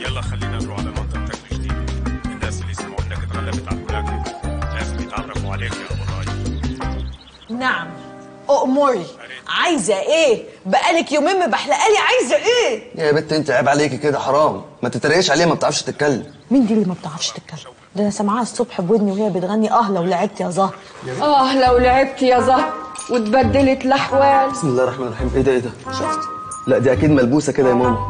يلا خلينا نروح على منطقة تكوين جديدة الناس اللي سمعوا انك اتغلبت على الملاكمة لازم يتعرفوا عليك يا ابو الراي نعم أأمري عايزة إيه؟ بقالك يومين مبحلقالي عايزة إيه؟ يا بنت انت عيب عليكي كده حرام ما تتريقش عليها ما بتعرفش تتكلم مين دي اللي ما بتعرفش تتكلم؟ ده أنا سامعاها الصبح بودني وهي بتغني أه لو لعبت يا زهر اه لو لعبت يا زهر واتبدلت الاحوال بسم الله الرحمن الرحيم ايه ده ايه ده شفت لا دي اكيد ملبوسه كده يا ماما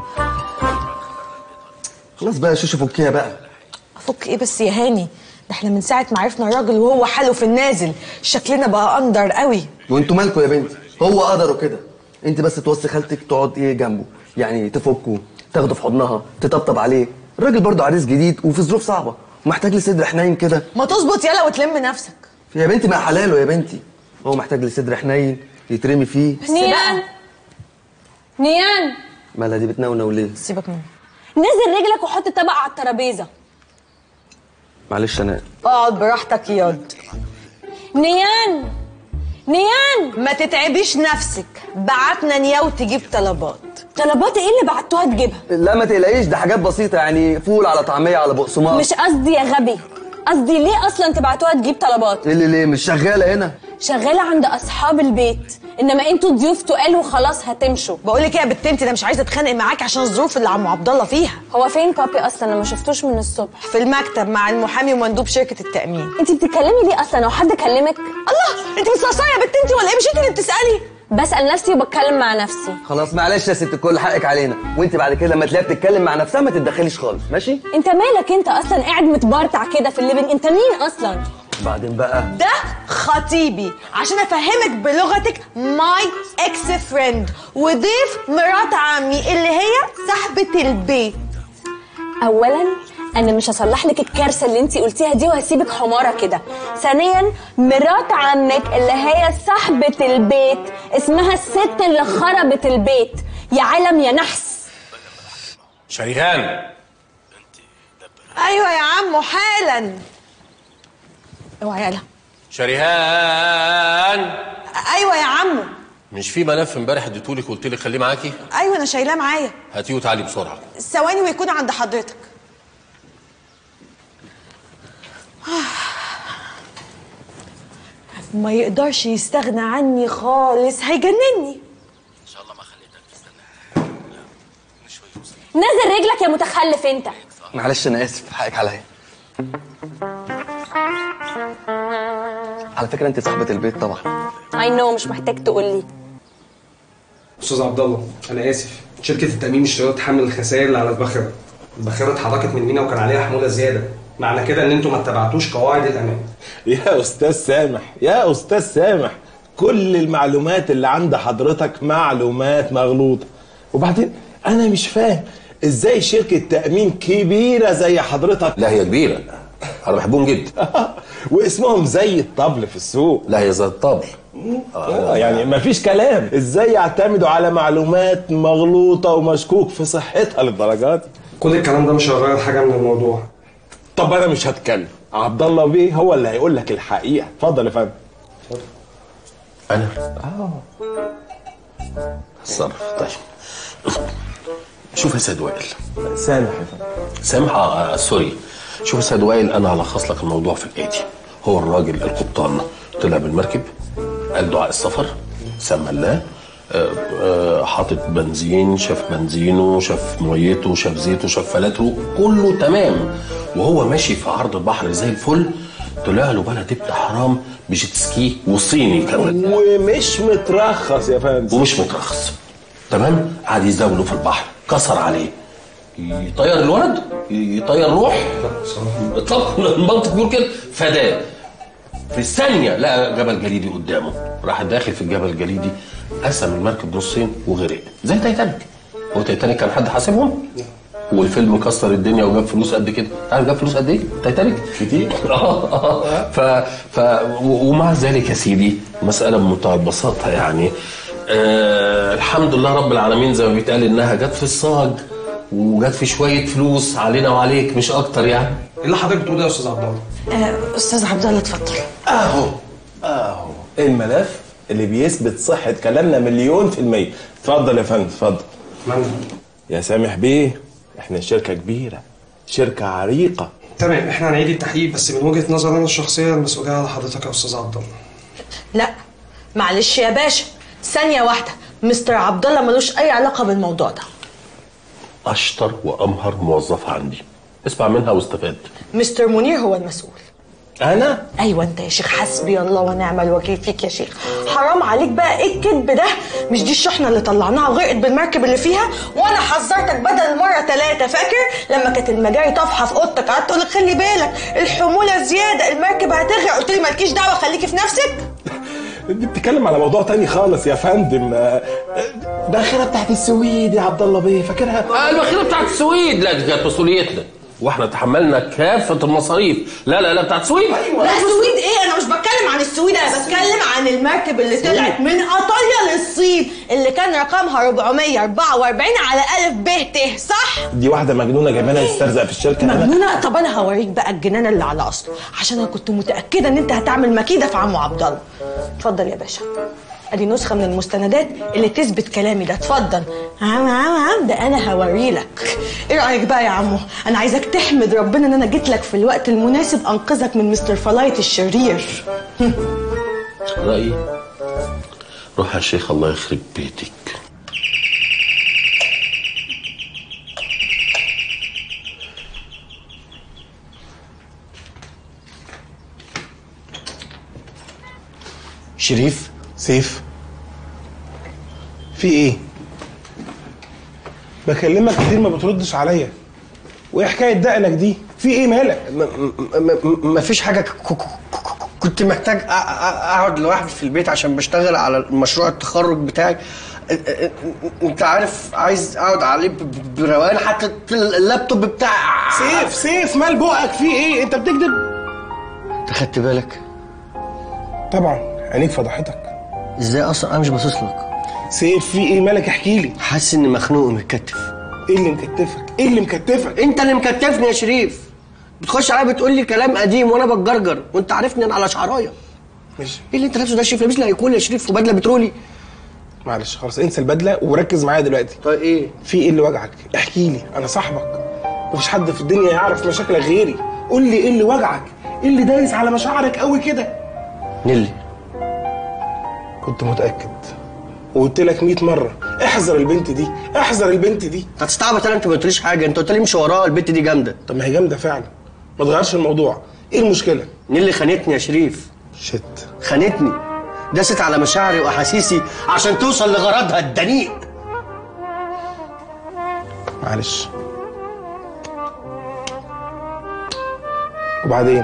خلاص بقى يا شوشو فكيها بقى أفك إيه بس يا هاني؟ ده إحنا من ساعة ما عرفنا الراجل وهو حاله في النازل شكلنا بقى أندر قوي وانتوا مالكوا يا بنتي هو قدره كده انت بس توصي خالتك تقعد ايه جنبه يعني تفكه تاخده في حضنها تطبطب عليه الراجل برضه عريس جديد وفي ظروف صعبه محتاج لصدر حنين كده ما تظبط يلا وتلم نفسك يا بنتي ما حلاله يا بنتي هو محتاج لصدر حنين يترمي فيه نيان نيان مالها دي بتنونو ليه سيبك منه نزل رجلك وحط الطبق على الترابيزه معلش انا اقعد براحتك ياض نيان نيان ما تتعبيش نفسك بعتنا نياو تجيب طلبات طلبات ايه اللي بعتوها تجيبها لا ما تقلقيش ده حاجات بسيطه يعني فول على طعميه على بقسماط مش قصدي يا غبي قصدي ليه اصلا تبعتوها تجيب طلبات ايه اللي ليه مش شغاله هنا شغاله عند اصحاب البيت انما انتوا ضيوف تقال وخلاص هتمشوا بقول لك ايه يا بت انت انا مش عايزه اتخانق معاك عشان الظروف اللي عم عبد الله فيها هو فين بابي اصلا انا ما شفتوش من الصبح في المكتب مع المحامي ومندوب شركه التامين انت بتتكلمي ليه اصلا هو حد كلمك الله انت مصاصه يا بت انت ولا ايه مش انت اللي بتسالي بسال نفسي وبتكلم مع نفسي خلاص معلش يا ست الكل حقك علينا وانت بعد كده لما تلاقيها بتتكلم مع نفسها ما تتدخليش خالص ماشي انت مالك انت اصلا قاعد متبرطع كده في الليفنج انت مين اصلا بعدين بقى ده خطيبي عشان افهمك بلغتك ماي اكس فريند وضيف مرات عمي اللي هي صاحبه البيت اولا انا مش هصلح لك الكارثه اللي انت قلتيها دي وهسيبك حماره كده ثانيا مرات عمك اللي هي صاحبه البيت اسمها الست اللي خربت البيت يا علم يا نحس شريهان ايوه يا عمو حالا اوعى يالا شريهان ايوه يا عمو مش في ملف امبارح اديتهولك وقلت لك خليه معاكي ايوه انا شايلاه معايا هاتيه وتعالي بسرعه ثواني ويكون عند حضرتك ما يقدرش يستغنى عني خالص هيجنني نزل رجلك يا متخلف انت معلش انا اسف حقك عليا على فكره انت صاحبه البيت طبعا اي نو مش محتاج تقول لي استاذ عبد الله انا اسف شركه التامين مش راضيه تحمل الخسائر اللي على الباخره الباخره اتحركت من مينا وكان عليها حموله زياده معنى كده ان انتوا ما اتبعتوش قواعد الامان يا استاذ سامح يا استاذ سامح كل المعلومات اللي عند حضرتك معلومات مغلوطه وبعدين انا مش فاهم ازاي شركه تامين كبيره زي حضرتك لا هي كبيره انا بحبهم جدا واسمهم زي الطبل في السوق لا هي زي الطبل آه يعني مفيش كلام ازاي يعتمدوا على معلومات مغلوطه ومشكوك في صحتها للدرجات دي؟ كل الكلام ده مش هيغير حاجه من الموضوع طب انا مش هتكلم عبد الله بيه هو اللي هيقول لك الحقيقه اتفضل يا فندم انا اه اتصرف طيب شوف يا سيد وائل سامح يا فندم سامح آه آه، سوري شوف يا سيد وائل انا هلخص لك الموضوع في الاتي هو الراجل القبطان طلع بالمركب قال دعاء السفر سمى الله آه، آه، حاطط بنزين شاف بنزينه شاف ميته شاف زيته شاف فلاتره كله تمام وهو ماشي في عرض البحر زي الفل طلع له بلد ابن حرام بجيت سكي وصيني كمان ومش مترخص يا فندم ومش مترخص تمام قعد يزاوله في البحر كسر عليه يطير الولد يطير روح اطلاق المنطق بيقول كده فداه في الثانية لقى جبل جليدي قدامه راح داخل في الجبل الجليدي قسم المركب نصين وغرق زي تايتانيك هو تايتانيك كان حد حاسبهم؟ والفيلم كسر الدنيا وجاب فلوس قد كده عارف جاب فلوس قد ايه تايتانيك كتير اه اه ف ف و- ومع ذلك يا سيدي مساله بمنتهى البساطه يعني آه الحمد لله رب العالمين زي ما بيتقال انها جت في الصاج وجت في شويه فلوس علينا وعليك مش اكتر يعني ايه اللي حضرتك بتقوله ده يا استاذ عبد الله آه استاذ عبد الله اتفضل اهو اهو الملف اللي بيثبت صحة كلامنا مليون في المية اتفضل يا فندم اتفضل اتمنى يا سامح بيه احنا شركه كبيره شركه عريقه تمام احنا هنعيد التحقيق بس من وجهه نظري انا الشخصيه المسؤوليه على حضرتك يا استاذ عبد الله لا معلش يا باشا ثانيه واحده مستر عبد الله ملوش اي علاقه بالموضوع ده اشطر وامهر موظفه عندي اسمع منها واستفاد مستر منير هو المسؤول انا ايوه انت يا شيخ حسبي الله ونعم الوكيل فيك يا شيخ حرام عليك بقى ايه الكذب ده مش دي الشحنه اللي طلعناها وغرقت بالمركب اللي فيها وانا حذرتك بدل المره ثلاثه فاكر لما كانت المجاري طافحه في اوضتك قعدت اقول لك خلي بالك الحموله زياده المركب هتغرق قلت لي مالكيش دعوه خليكي في نفسك دي بتتكلم على موضوع تاني خالص يا فندم آه، آه، الباخره بتاعت السويد يا عبد الله بيه فاكرها آه، البخيله بتاعت السويد لا دي كانت مسؤوليتنا واحنا تحملنا كافه المصاريف لا لا لا بتاعت السويد لا السويد ايه انا مش بتكلم عن السويد انا بتكلم عن المركب اللي طلعت من ايطاليا للصين اللي كان رقمها 444 على الف ب ت صح دي واحده مجنونه جايبانا تسترزق في الشركه أنا- مجنونه طب انا هوريك بقى الجنان اللي على اصله عشان انا كنت متاكده ان انت هتعمل مكيده في عمو عبد الله اتفضل يا باشا ادي نسخه من المستندات اللي تثبت كلامي ده اتفضل عم عم عم ده انا هوريلك ايه رايك بقى يا عمو انا عايزك تحمد ربنا ان انا جيت لك في الوقت المناسب انقذك من مستر فلايت الشرير رايي روح يا شيخ الله يخرب بيتك شريف سيف في ايه بكلمك كتير ما بتردش عليا وايه حكايه دقنك دي في ايه مالك م- م- م- مفيش حاجة ك- ك- ك- كنت محتاج أ- أ- أقعد لوحدي في البيت عشان بشتغل على مشروع التخرج بتاعي أ- أ- أنت عارف عايز أقعد عليه ب- ب- بروقان حتى اللابتوب بتاع سيف سيف مال بقك في ايه انت بتكذب أنت خدت بالك طبعا عينيك فضحتك إزاي أصلا أنا مش باصص لك سيف في ايه مالك احكي لي حاسس إني مخنوق ومتكتف ايه اللي مكتفك ايه اللي مكتفك أنت اللي مكتفني يا شريف بتخش عليا بتقول لي كلام قديم وانا بتجرجر وانت عارفني انا على شعرايه ماشي ايه اللي انت لابسه ده يا شريف لابس لي هيكون يا شريف وبدله بترولي معلش خلاص انسى البدله وركز معايا دلوقتي طيب ايه في ايه اللي وجعك احكي لي انا صاحبك مفيش حد في الدنيا يعرف مشاكلك غيري قول لي ايه اللي وجعك ايه اللي دايس على مشاعرك قوي كده نيلي كنت متاكد وقلت لك 100 مره احذر البنت دي احذر البنت دي انت هتستعبط انا انت ما قلتليش حاجه انت قلت لي امشي وراها البت دي جامده طب ما هي جامده فعلا ما تغيرش الموضوع ايه المشكله نيلي خانتني يا شريف شت خانتني داست على مشاعري واحاسيسي عشان توصل لغرضها الدنيء معلش وبعدين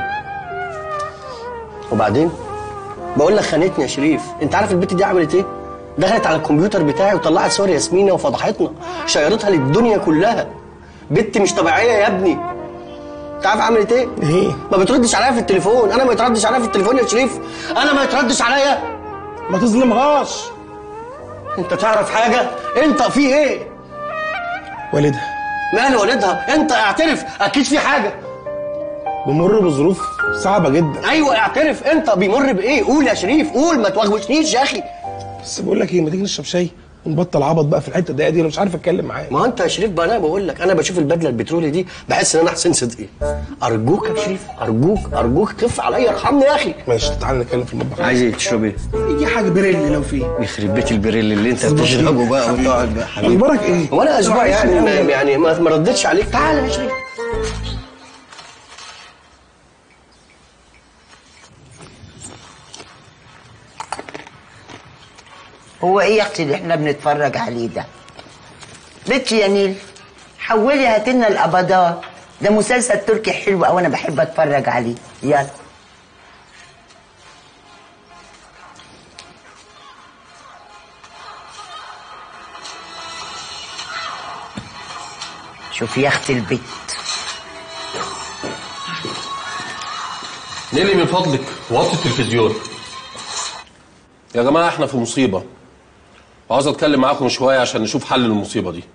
وبعدين بقول لك خانتني يا شريف انت عارف البت دي عملت ايه دخلت على الكمبيوتر بتاعي وطلعت صور ياسمينة وفضحتنا شيرتها للدنيا كلها بنت مش طبيعيه يا ابني انت عارف عملت ايه ايه ما بتردش عليا في التليفون انا ما يتردش عليا في التليفون يا شريف انا ما يتردش عليا ما تظلمهاش انت تعرف حاجه انت في ايه والدها مال والدها انت اعترف اكيد في حاجه بمر بظروف صعبه جدا ايوه اعترف انت بيمر بايه قول يا شريف قول ما توغوشنيش يا اخي بس بقول لك ايه ما تيجي نشرب شاي ونبطل عبط بقى في الحته الضيقه دي انا مش عارف اتكلم معاك ما هو انت يا شريف بقى انا بقول لك انا بشوف البدله البترولي دي بحس ان انا حسين صدقي ارجوك يا شريف ارجوك ارجوك خف عليا ارحمني يا اخي ماشي تعالى نتكلم في المطبخ عايز ايه تشرب ايه اي حاجه بريلي لو في يخرب بيت البريل اللي انت بتشربه بقى وتقعد بقى حبيبي اخبارك ايه وانا اسبوع يعني ما يعني يعني ما ما ردتش عليك تعالى يا شريف هو ايه يا اختي اللي احنا بنتفرج عليه ده بنتي يا نيل حولي هاتلنا الابضات ده مسلسل تركي حلو قوي انا بحب اتفرج عليه يلا شوفي يا اختي البيت نيلي من فضلك وطي التلفزيون يا جماعه احنا في مصيبه وعاوز اتكلم معاكم شويه عشان نشوف حل للمصيبه دي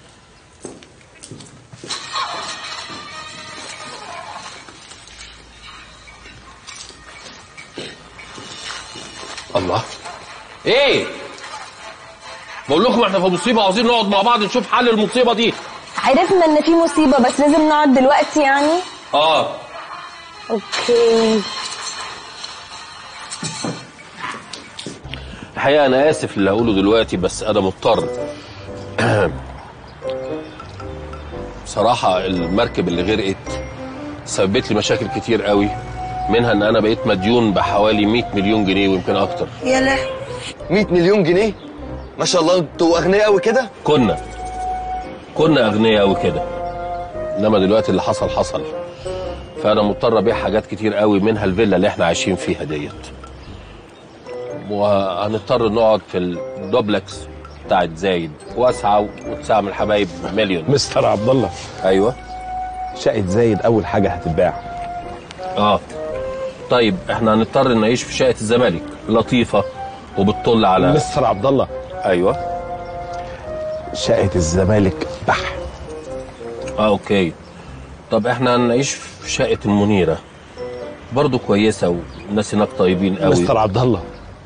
الله ايه بقول لكم احنا في مصيبه عاوزين نقعد مع بعض نشوف حل المصيبه دي عرفنا ان في مصيبه بس لازم نقعد دلوقتي يعني اه اوكي الحقيقه انا اسف اللي هقوله دلوقتي بس انا مضطر بصراحه المركب اللي غرقت سببت لي مشاكل كتير قوي منها ان انا بقيت مديون بحوالي 100 مليون جنيه ويمكن اكتر يا لهوي 100 مليون جنيه ما شاء الله انتوا اغنياء قوي كده كنا كنا اغنياء قوي كده انما دلوقتي اللي حصل حصل فانا مضطر ابيع حاجات كتير قوي منها الفيلا اللي احنا عايشين فيها ديت وهنضطر نقعد في الدوبلكس بتاعت زايد واسعه وتسعه من الحبايب مليون مستر عبد الله ايوه شقه زايد اول حاجه هتتباع اه طيب احنا هنضطر نعيش في شقه الزمالك لطيفه وبتطل على مستر عبد الله ايوه شقه الزمالك بح اه اوكي طب احنا هنعيش في شقه المنيره برضو كويسه والناس هناك طيبين قوي مستر عبد الله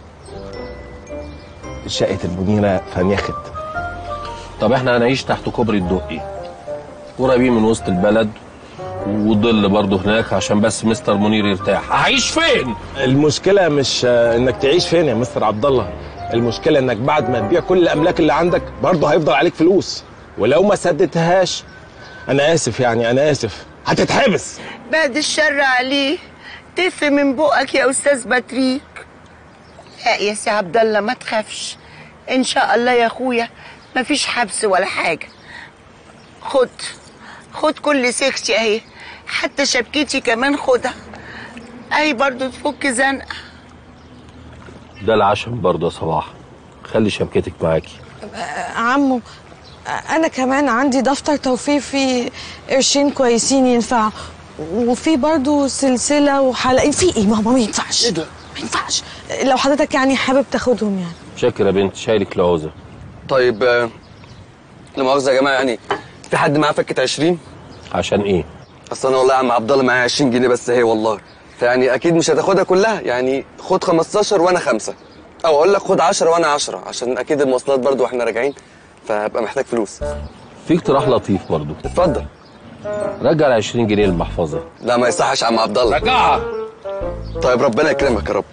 شقه المنيره فنيخت طب احنا هنعيش تحت كوبري الدقي قريبين من وسط البلد وظل برضه هناك عشان بس مستر منير يرتاح هعيش فين المشكله مش آه، انك تعيش فين يا مستر عبد الله المشكله انك بعد ما تبيع كل الاملاك اللي عندك برضه هيفضل عليك فلوس ولو ما سددتهاش انا اسف يعني انا اسف هتتحبس بعد الشر عليه تف من بقك يا استاذ بطريق لا يا سي عبد الله ما تخافش ان شاء الله يا اخويا مفيش حبس ولا حاجه خد خد كل سكتي اهي حتى شبكتي كمان خدها اهي برضو تفك زنقه ده العشم برضه يا صباح خلي شبكتك معاكي عمو انا كمان عندي دفتر توفير فيه قرشين كويسين ينفعوا وفي برضو سلسله وحلقين في ايه ماما ما ينفعش ايه ده ما ينفعش لو حضرتك يعني حابب تاخدهم يعني شاكر يا بنت شايلك العوزه طيب آه، لا مؤاخذه يا جماعه يعني في حد معاه فكه 20 عشان ايه اصل انا والله يا عم عبد الله معايا 20 جنيه بس هي والله فيعني اكيد مش هتاخدها كلها يعني خد 15 وانا خمسة او اقول لك خد 10 وانا 10 عشان اكيد المواصلات برضو واحنا راجعين فهبقى محتاج فلوس في اقتراح لطيف برضه اتفضل رجع ال 20 جنيه للمحفظه لا ما يصحش يا عم عبد الله رجعها طيب ربنا يكرمك يا رب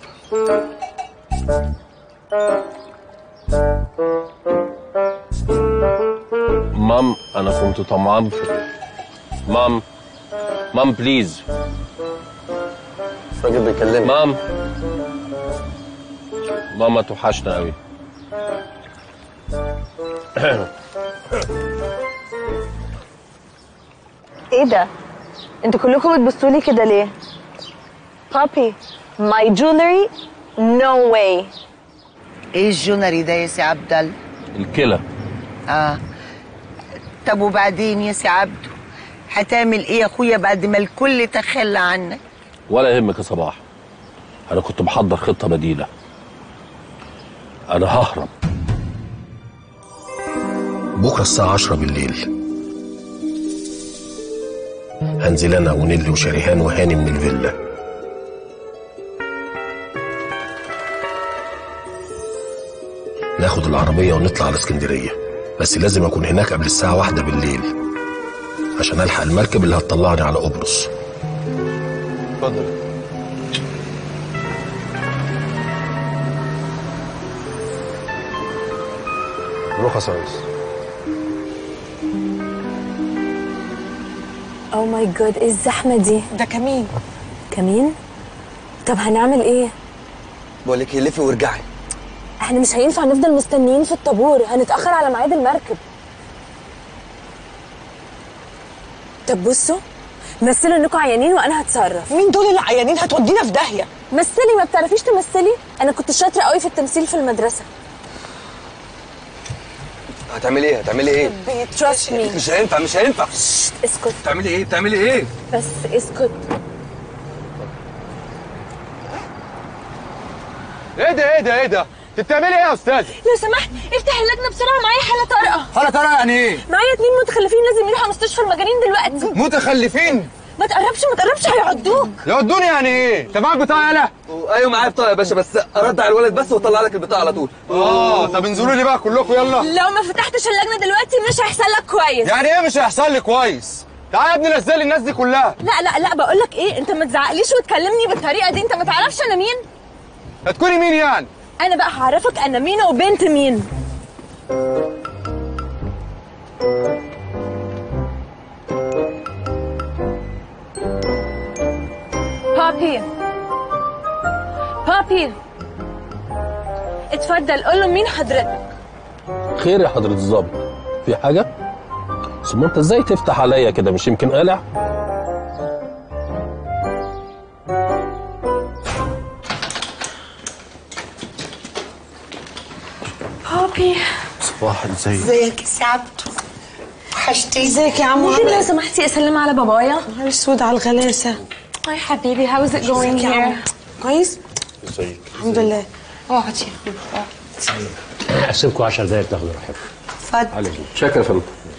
مام انا كنت طمعان في مام مام بليز الراجل بيكلمني مام ماما توحشنا قوي ايه ده انتوا كلكم بتبصوا لي كده ليه بابي ماي جولري نو واي ايه الجونري ده يا سي عبد الله الكلى اه طب وبعدين يا سي عبده هتعمل ايه يا اخويا بعد ما الكل تخلى عنك ولا يهمك يا صباح انا كنت محضر خطه بديله انا ههرب بكره الساعه 10 بالليل هنزل انا ونيلي وشريهان وهاني من الفيلا ناخد العربية ونطلع على اسكندرية بس لازم أكون هناك قبل الساعة واحدة بالليل عشان ألحق المركب اللي هتطلعني على قبرص اتفضل رخص يا ريس او ماي جاد ايه الزحمه دي ده كمين كمين طب هنعمل ايه بقول لك إيه، لفي وارجعي احنا مش هينفع نفضل مستنيين في الطابور هنتاخر على ميعاد المركب طب بصوا مثلوا انكم عيانين وانا هتصرف مين دول اللي عيانين هتودينا في داهيه مثلي ما بتعرفيش تمثلي انا كنت شاطره قوي في التمثيل في المدرسه هتعملي ايه هتعملي ايه بيتراست مي مش هينفع مش هينفع اسكت بتعملي ايه بتعملي ايه بس اسكت ايه ده ايه ده ايه ده انت بتعملي ايه يا استاذ لو سمحت افتح اللجنه بسرعه معايا حاله طارئه حاله ترى يعني ايه معايا اتنين متخلفين لازم يروحوا مستشفى المجانين دلوقتي متخلفين ما تقربش ما تقربش هيعضوك يودوني يعني ايه؟ انت معاك بطاقه يالا؟ ايوه معايا بطاقه يا باشا بس ارد على الولد بس واطلع لك البطاقه على طول اه طب انزلوا لي بقى كلكم يلا لو ما فتحتش اللجنه دلوقتي مش هيحصل لك كويس يعني ايه مش هيحصل لي كويس؟ تعالى يا ابني نزل لي الناس دي كلها لا لا لا بقول لك ايه انت ما تزعقليش وتكلمني بالطريقه دي انت ما تعرفش انا مين هتكوني مين يعني؟ انا بقى هعرفك انا مين وبنت مين بابي بابي اتفضل قول له مين حضرتك خير يا حضرة الظابط في حاجة؟ ثم انت ازاي تفتح عليا كده مش يمكن قالع؟ بابي صباح ازاي ازيك يا سعادته وحشتني ازيك يا عمو ممكن عامل لو سمحتي اسلم على بابايا نهار اسود على الغلاسه هاي حبيبي how's it going ازيك يا عمو here كويس ازيك الحمد لله اقعد يا حبيبي اقعد هسيبكم 10 دقايق تاخدوا راحتكم اتفضل شكرا يا فندم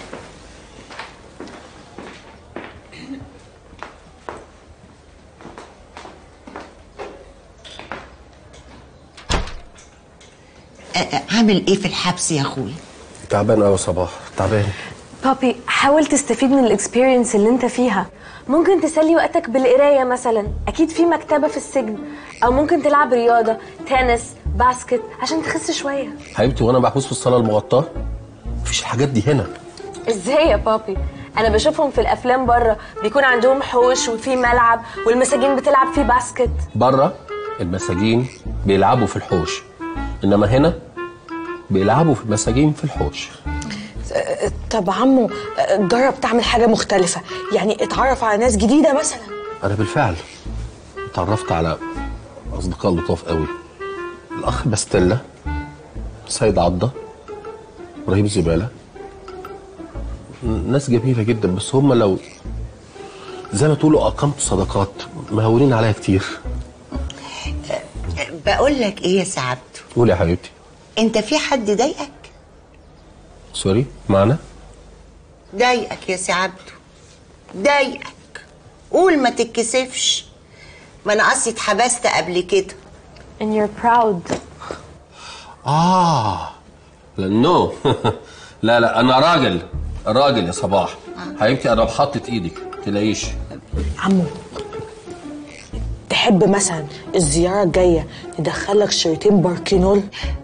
أ- أ- عامل ايه في الحبس يا اخويا؟ تعبان قوي يا صباح تعبان بابي حاول تستفيد من الاكسبيرينس اللي انت فيها ممكن تسلي وقتك بالقرايه مثلا اكيد في مكتبه في السجن او ممكن تلعب رياضه تنس باسكت عشان تخس شويه حبيبتي وانا محبوس في الصالة المغطاة مفيش الحاجات دي هنا ازاي يا بابي انا بشوفهم في الافلام بره بيكون عندهم حوش وفي ملعب والمساجين بتلعب فيه باسكت بره المساجين بيلعبوا في الحوش انما هنا بيلعبوا في المساجين في الحوش طب عمو جرب تعمل حاجه مختلفه يعني اتعرف على ناس جديده مثلا انا بالفعل اتعرفت على اصدقاء لطاف قوي الاخ باستيلا سيد عضه ابراهيم زباله ناس جميله جدا بس هم لو زي ما تقولوا اقمت صداقات مهونين عليا كتير بقول لك ايه يا سعادته؟ قول يا حبيبتي انت في حد ضايقك؟ سوري معنا ضايقك يا سعادته ضايقك قول ما تتكسفش ما انا اصلي اتحبست قبل كده and you're proud اه لا نو لا لا انا راجل راجل يا صباح حبيبتي انا بحطت ايدك تلاقيش عمو تحب مثلا الزياره الجايه ندخلك شريطين باركينول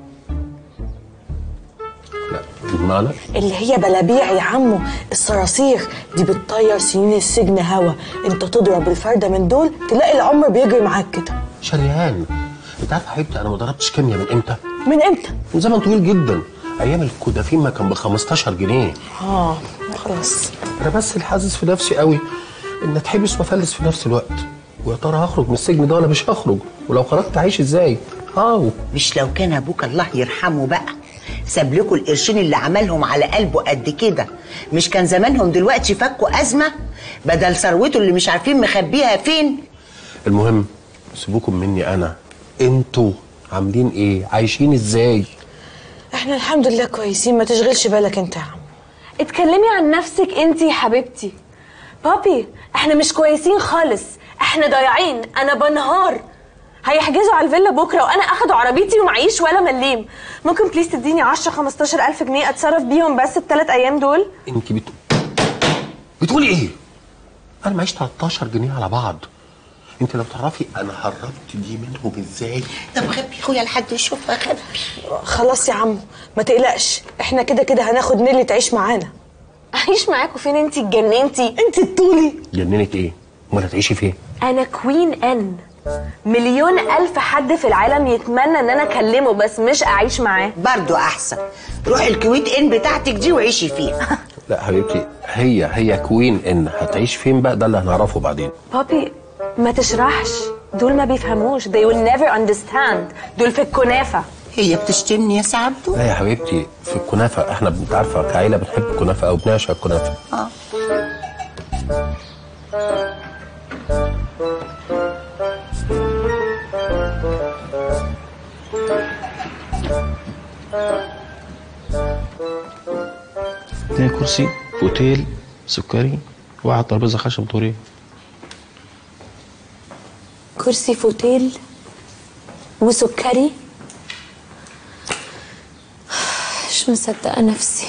لا بمعنى اللي هي بلابيع يا عمو الصراصير دي بتطير سنين السجن هوا انت تضرب الفرده من دول تلاقي العمر بيجري معاك كده شريان انت عارف يا حبيبتي انا ما ضربتش كيمياء من امتى؟ من امتى من زمن طويل جدا ايام الكودافين ما كان ب 15 جنيه اه خلاص انا بس اللي حاسس في نفسي قوي ان اتحبس وافلس في نفس الوقت ويا ترى هخرج من السجن ده ولا مش هخرج ولو خرجت هعيش ازاي اه مش لو كان ابوك الله يرحمه بقى ساب لكم القرشين اللي عملهم على قلبه قد كده مش كان زمانهم دلوقتي فكوا ازمه بدل ثروته اللي مش عارفين مخبيها فين المهم سيبوكم مني انا انتوا عاملين ايه عايشين ازاي احنا الحمد لله كويسين ما تشغلش بالك انت يا عم اتكلمي عن نفسك انتي يا حبيبتي بابي احنا مش كويسين خالص احنا ضايعين انا بنهار هيحجزوا على الفيلا بكره وانا اخدوا عربيتي ومعيش ولا مليم ممكن بليز تديني 10 15 الف جنيه اتصرف بيهم بس الثلاث ايام دول انت بت... بتقولي ايه انا معيش 13 جنيه على بعض انت لو تعرفي انا هربت دي منهم ازاي طب خبي يا اخويا لحد يشوفها خبي خلاص يا عم ما تقلقش احنا كده كده هناخد نيلي تعيش معانا اعيش معاكوا فين انتي اتجننتي انت الطولي جننت ايه امال هتعيشي فين انا كوين ان مليون الف حد في العالم يتمنى ان انا اكلمه بس مش اعيش معاه برضو احسن روحي الكويت ان بتاعتك دي وعيشي فيها لا حبيبتي هي هي كوين ان هتعيش فين بقى ده اللي هنعرفه بعدين بابي ما تشرحش دول ما بيفهموش they will never understand دول في الكنافة هي بتشتمني يا سعادته لا يا حبيبتي في الكنافه احنا انت عارفه كعيله بنحب الكنافه او بنعشق الكنافه اه اتنين كرسي اوتيل سكري وقعد ترابيزه خشب طوريه كرسي فوتيل وسكري مش مصدقة نفسي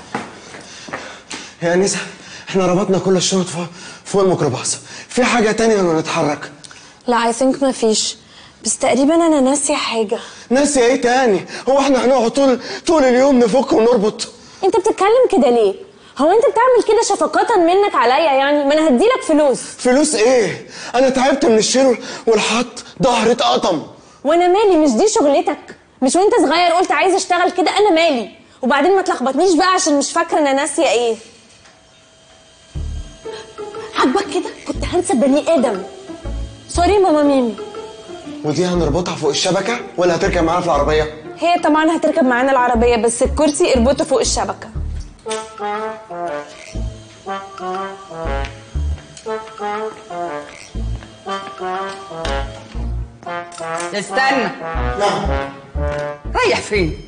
يا انسه احنا ربطنا كل الشنط فوق فوق الميكروباص في حاجه تانية ولا نتحرك لا اي ثينك مفيش بس تقريبا انا ناسية حاجة ناسي ايه تاني هو احنا هنقعد طول طول اليوم نفك ونربط انت بتتكلم كده ليه هو انت بتعمل كده شفقة منك عليا يعني ما انا هديلك فلوس فلوس ايه انا تعبت من الشيل والحط ظهري اتقطم وانا مالي مش دي شغلتك مش وانت صغير قلت عايز اشتغل كده انا مالي وبعدين ما تلخبطنيش بقى عشان مش فاكره انا ناسيه ايه عاجبك كده كنت هنسى بني ادم سوري ماما ميمي ودي هنربطها فوق الشبكه ولا هتركب معانا في العربيه هي طبعا هتركب معانا العربيه بس الكرسي اربطه فوق الشبكه استنى رايح فين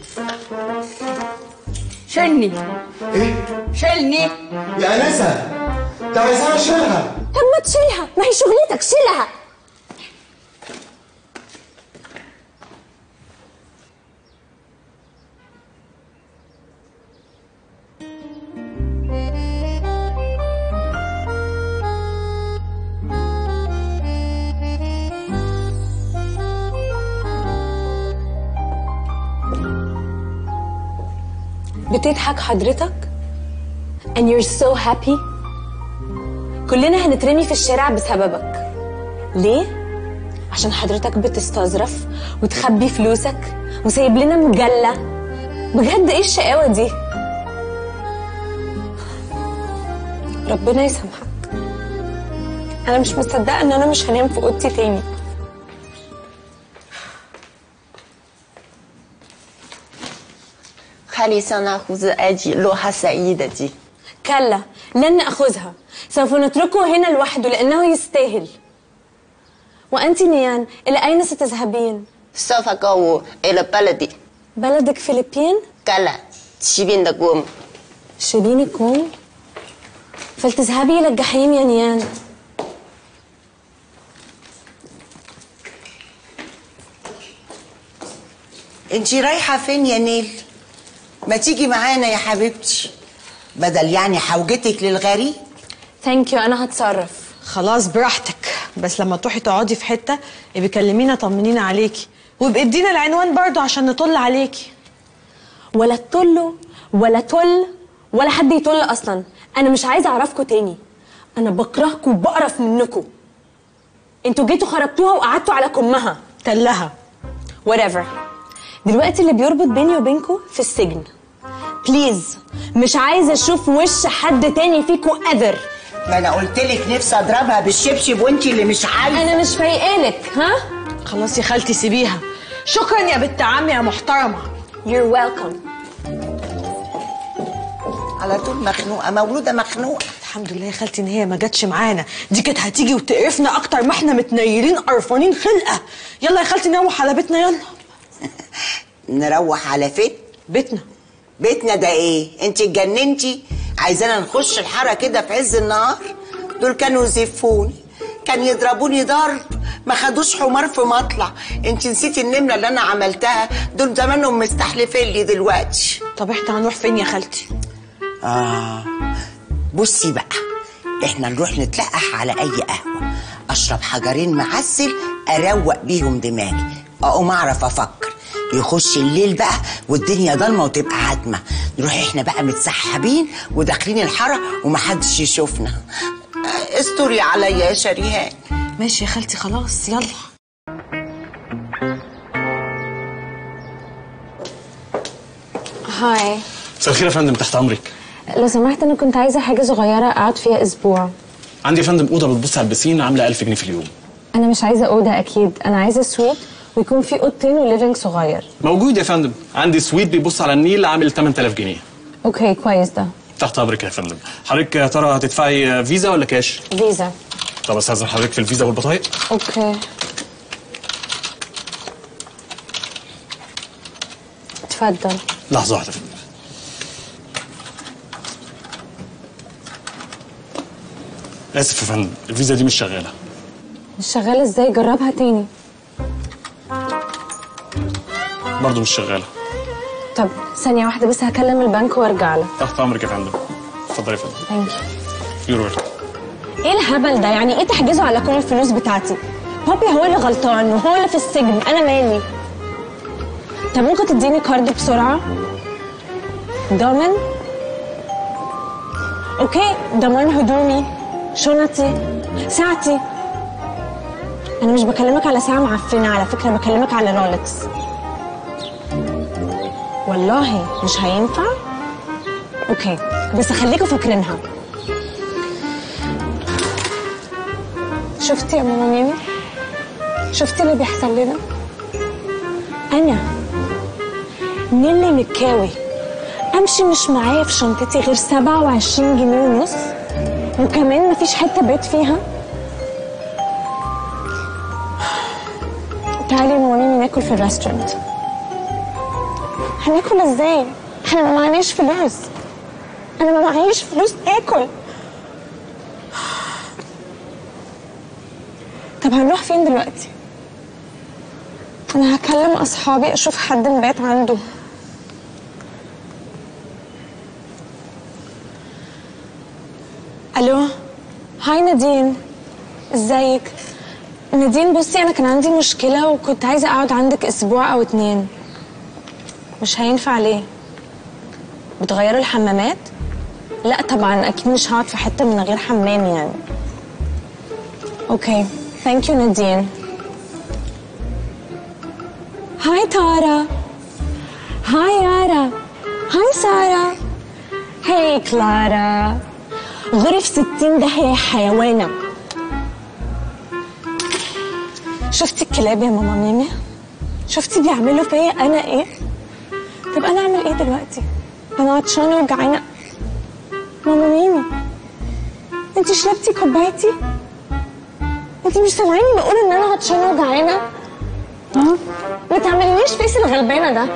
شلني ايه شلني يا انسه ده عايزانا اشيلها طب ما تشيلها ما هي شغلتك شيلها بتضحك حضرتك and you're so happy كلنا هنترمي في الشارع بسببك ليه؟ عشان حضرتك بتستظرف وتخبي فلوسك وسايب لنا مجلة بجد ايه الشقاوة دي؟ ربنا يسامحك انا مش مصدقة ان انا مش هنام في اوضتي تاني خلي سنأخذ أجي لوحة سعيدة دي كلا لن نأخذها سوف نتركه هنا لوحده لأنه يستاهل وأنت نيان إلى أين ستذهبين؟ سوف أقوم إلى بلدي بلدك فلبين؟ كلا تشيبين دقوم شيليني كوم؟ فلتذهبي إلى الجحيم يا نيان انتي رايحة فين يا نيل؟ ما تيجي معانا يا حبيبتي بدل يعني حوجتك للغريب ثانك يو أنا هتصرف خلاص براحتك بس لما تروحي تقعدي في حته ابقي كلمينا طمنينا عليكي وابقي ادينا العنوان برضو عشان نطل عليكي ولا تطلوا ولا تل ولا حد يطل أصلا أنا مش عايزة أعرفكوا تاني أنا بكرهكم وبقرف منكم انتوا جيتوا خرجتوها وقعدتوا على كمها تلها whatever دلوقتي اللي بيربط بيني وبينكم في السجن بليز مش عايزه اشوف وش حد تاني فيكم اذر ما انا قلت لك نفسي اضربها بالشبشب وانتي اللي مش عايزه انا مش فايقالك ها خلاص يا خالتي سيبيها شكرا يا بنت عمي يا محترمه you're welcome على طول مخنوقه مولوده مخنوقه الحمد لله يا خالتي ان هي ما جاتش معانا دي كانت هتيجي وتقرفنا اكتر ما احنا متنيلين قرفانين خلقه يلا يا خالتي نروح على بيتنا يلا نروح على فين بيتنا بيتنا ده ايه انت اتجننتي عايزانا نخش الحاره كده في عز النهار دول كانوا يزفوني كان يضربوني ضرب ما خدوش حمار في مطلع انت نسيتي النمره اللي انا عملتها دول زمانهم مستحلفين لي دلوقتي طب احنا هنروح فين يا خالتي اه بصي بقى احنا نروح نتلقح على اي قهوه اشرب حجرين معسل اروق بيهم دماغي اقوم اعرف افكر يخش الليل بقى والدنيا ضلمه وتبقى عتمه نروح احنا بقى متسحبين وداخلين الحاره ومحدش يشوفنا آه، استري عليا يا شريهان ماشي يا خالتي خلاص يلا هاي مساء الخير يا فندم تحت امرك لو سمحت انا كنت عايزه حاجه صغيره اقعد فيها اسبوع عندي يا فندم اوضه بتبص على البسين عامله 1000 جنيه في اليوم انا مش عايزه اوضه اكيد انا عايزه سويت ويكون في اوضتين وليفنج صغير موجود يا فندم عندي سويت بيبص على النيل عامل 8000 جنيه اوكي كويس ده تحت امرك يا فندم حضرتك يا ترى هتدفعي فيزا ولا كاش فيزا طب استاذن حضرتك في الفيزا والبطايق اوكي اتفضل لحظه واحده يا فندم اسف يا فندم الفيزا دي مش شغاله مش شغالة ازاي جربها تاني برضه مش شغاله طب ثانية واحدة بس هكلم البنك وارجع لك تحت امرك يا فندم اتفضلي يا فندم ثانك يو يورو ويلكم. ايه الهبل ده يعني ايه تحجزوا على كل الفلوس بتاعتي بابي هو اللي غلطان وهو اللي في السجن انا مالي طب ممكن تديني كارد بسرعة ضامن اوكي ضمان هدومي شنطي ساعتي انا مش بكلمك على ساعة معفنة على فكرة بكلمك على رولكس والله مش هينفع اوكي بس خليكوا فاكرينها شفتي يا ماما ميمي شفتي اللي بيحصل لنا انا نيلي مكاوي امشي مش معايا في شنطتي غير 27 جنيه ونص وكمان مفيش حته بيت فيها تعالي يا ماما ميمي ناكل في الريستورانت هناكل ازاي احنا ما معناش فلوس انا ما معيش فلوس اكل طب هنروح فين دلوقتي انا هكلم اصحابي اشوف حد نبات عنده الو هاي نادين ازيك نادين بصي انا كان عندي مشكله وكنت عايزه اقعد عندك اسبوع او اتنين مش هينفع ليه بتغيروا الحمامات لا طبعا اكيد مش هقعد في حته من غير حمام يعني اوكي ثانك يو نادين هاي تارا هاي يارا هاي سارة هاي كلارا غرف ستين ده هي حيوانة شفتي الكلاب يا ماما ميمي شفتي بيعملوا فيا انا ايه طب انا اعمل ايه دلوقتي انا عطشانه وجعانه ماما ميمي انت شربتي كوبايتي انت مش سامعاني بقول ان انا عطشانه وجعانه ها ما تعمليش فيس الغلبانه ده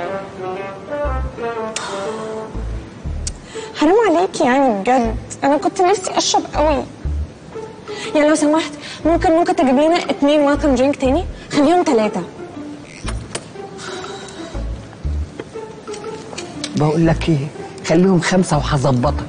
حرام عليكي يعني بجد انا كنت نفسي اشرب قوي يعني لو سمحت ممكن ممكن تجيب لنا اتنين ويلكم درينك تاني خليهم ثلاثه بقول لك ايه خليهم خمسة وهظبطك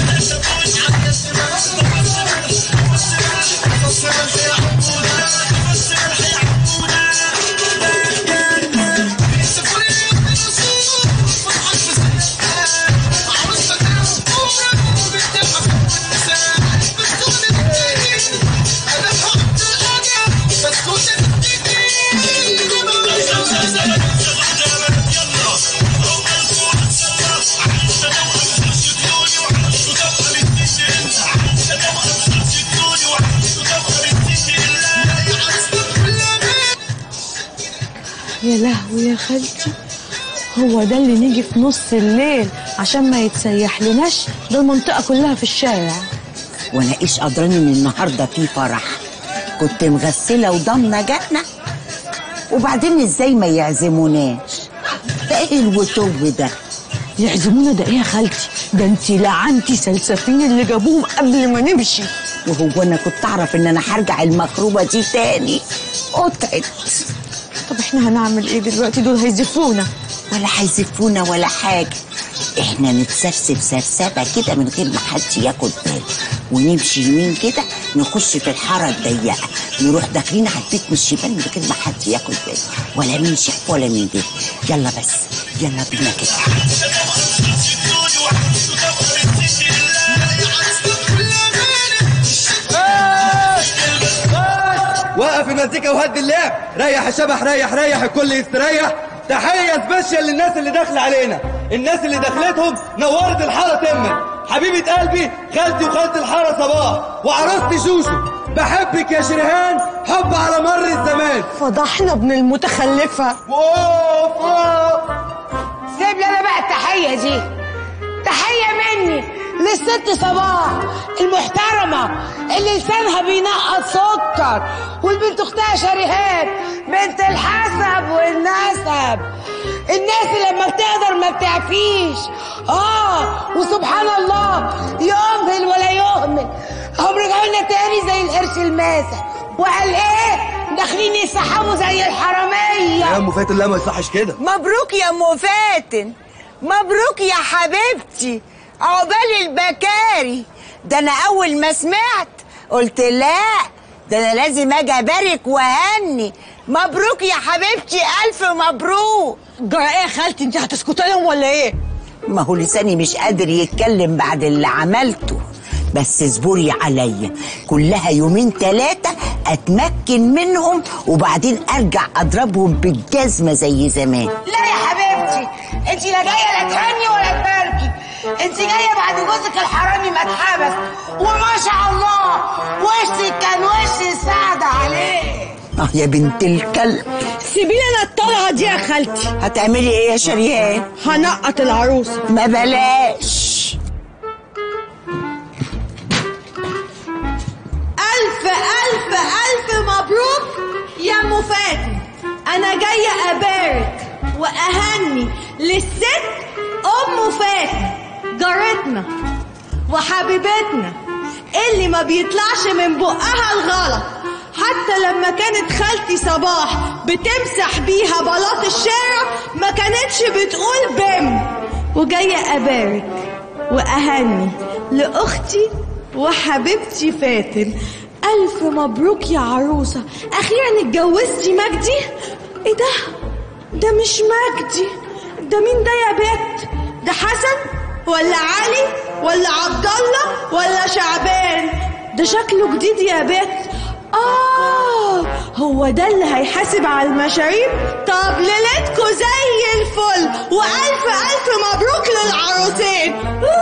يا لهوي يا خالتي هو ده اللي نيجي في نص الليل عشان ما يتسيح لناش ده المنطقة كلها في الشارع وانا ايش قدراني ان النهارده في فرح كنت مغسله وضامنه جنه وبعدين ازاي ما يعزموناش ده ايه الوتوب ده يعزمونا ده ايه يا خالتي ده انت لعنتي سلسفين اللي جابوهم قبل ما نمشي وهو انا كنت اعرف ان انا هرجع المخروبه دي تاني قطعت طب احنا هنعمل ايه دلوقتي دول هيزفونا ولا هيزفونا ولا حاجه احنا نتسرسب سرسبه كده من غير ما حد ياخد باله ونمشي يمين كده نخش في الحاره الضيقه نروح داخلين على البيت من الشمال من غير ما حد ياخد باله ولا مين شاف ولا مين جه يلا بس يلا بينا كده وقف المزيكا وهد اللعب ريح الشبح ريح ريح الكل يستريح تحية سبيشال للناس اللي داخلة علينا الناس اللي دخلتهم نورت الحارة تما حبيبة قلبي خالتي وخالة الحارة صباح وعروستي شوشو بحبك يا شرهان حب على مر الزمان فضحنا ابن المتخلفة سيب لي انا بقى التحيه دي تحيه مني للست صباح المحترمه اللي لسانها بينقط سكر والبنت اختها شريهان بنت الحسب والنسب الناس اللي لما بتقدر ما بتعفيش اه وسبحان الله يمهل ولا يهمل هم رجعوا لنا تاني زي القرش الماسح وقال ايه داخلين يسحبوا زي يا الحراميه ام فاتن لا ما يصحش كده مبروك يا ام فاتن مبروك يا حبيبتي عقبال البكاري ده انا اول ما سمعت قلت لا ده انا لازم اجي ابارك واهني مبروك يا حبيبتي الف مبروك جرى ايه يا خالتي انت هتسكتي لهم ولا ايه ما هو لساني مش قادر يتكلم بعد اللي عملته بس اصبري عليا كلها يومين ثلاثة اتمكن منهم وبعدين ارجع اضربهم بالجزمة زي زمان لا يا حبيبتي انت لا جايه لا تهني ولا تباركي انت جايه بعد جوزك الحرامي ما اتحبس وما شاء الله وشك كان وش السعد عليه اه يا بنت الكلب سيبي لي انا الطلعه دي يا خالتي هتعملي ايه يا شريهان هنقط العروسه ما بلاش ألف ألف ألف مبروك يا أم فاتن أنا جاية أبارك وأهني للست أم فاتن جارتنا وحبيبتنا اللي ما بيطلعش من بقها الغلط حتى لما كانت خالتي صباح بتمسح بيها بلاط الشارع ما كانتش بتقول بم وجاية أبارك وأهني لأختي وحبيبتي فاتن ألف مبروك يا عروسة أخيرا اتجوزتي مجدي إيه ده؟ ده مش مجدي ده مين ده يا بت؟ ده حسن ولا علي ولا عبد الله ولا شعبان ده شكله جديد يا بت آه هو ده اللي هيحاسب على المشاريب طب ليلتكوا زي الفل وألف ألف مبروك للعروسين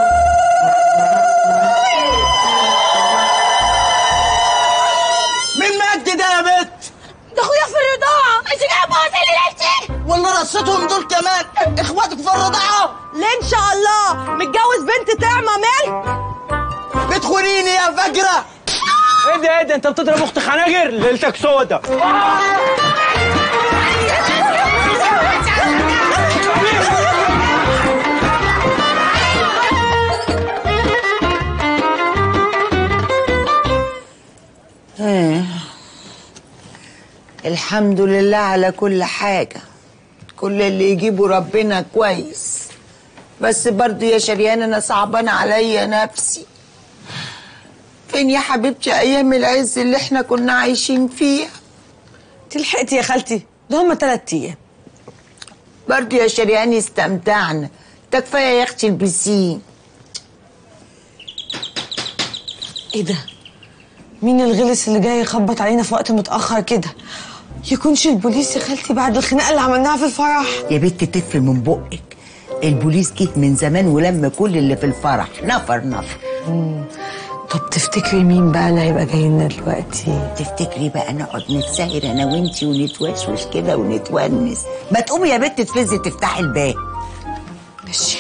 مين مجدي ده يا بت ده اخويا في الرضاعة انت جاية بوظيلي ليلتي ولا رصتهم دول كمان اخواتك في الرضاعه ليه ان شاء الله متجوز بنت تعمى ملك بتخونيني يا فجره ايه ده ايه ده انت بتضرب اخت خناجر ليلتك سودا آه. الحمد لله على كل حاجة كل اللي يجيبه ربنا كويس بس برضو يا شريان انا صعبان عليا نفسي فين يا حبيبتي ايام العز اللي احنا كنا عايشين فيها تلحقتي يا خالتي ده هما تلات ايام برضو يا شريان استمتعنا ده كفايه يا اختي البسين ايه ده مين الغلس اللي جاي يخبط علينا في وقت متاخر كده يكونش البوليس يا خالتي بعد الخناقه اللي عملناها في الفرح يا بنت تف من بقك البوليس جه من زمان ولم كل اللي في الفرح نفر نفر طب تفتكري مين بقى اللي هيبقى جاي لنا دلوقتي تفتكري بقى نقعد نتسهر انا وانتي ونتوشوش كده ونتونس ما تقومي يا بنت تفزي تفتحي الباب ماشي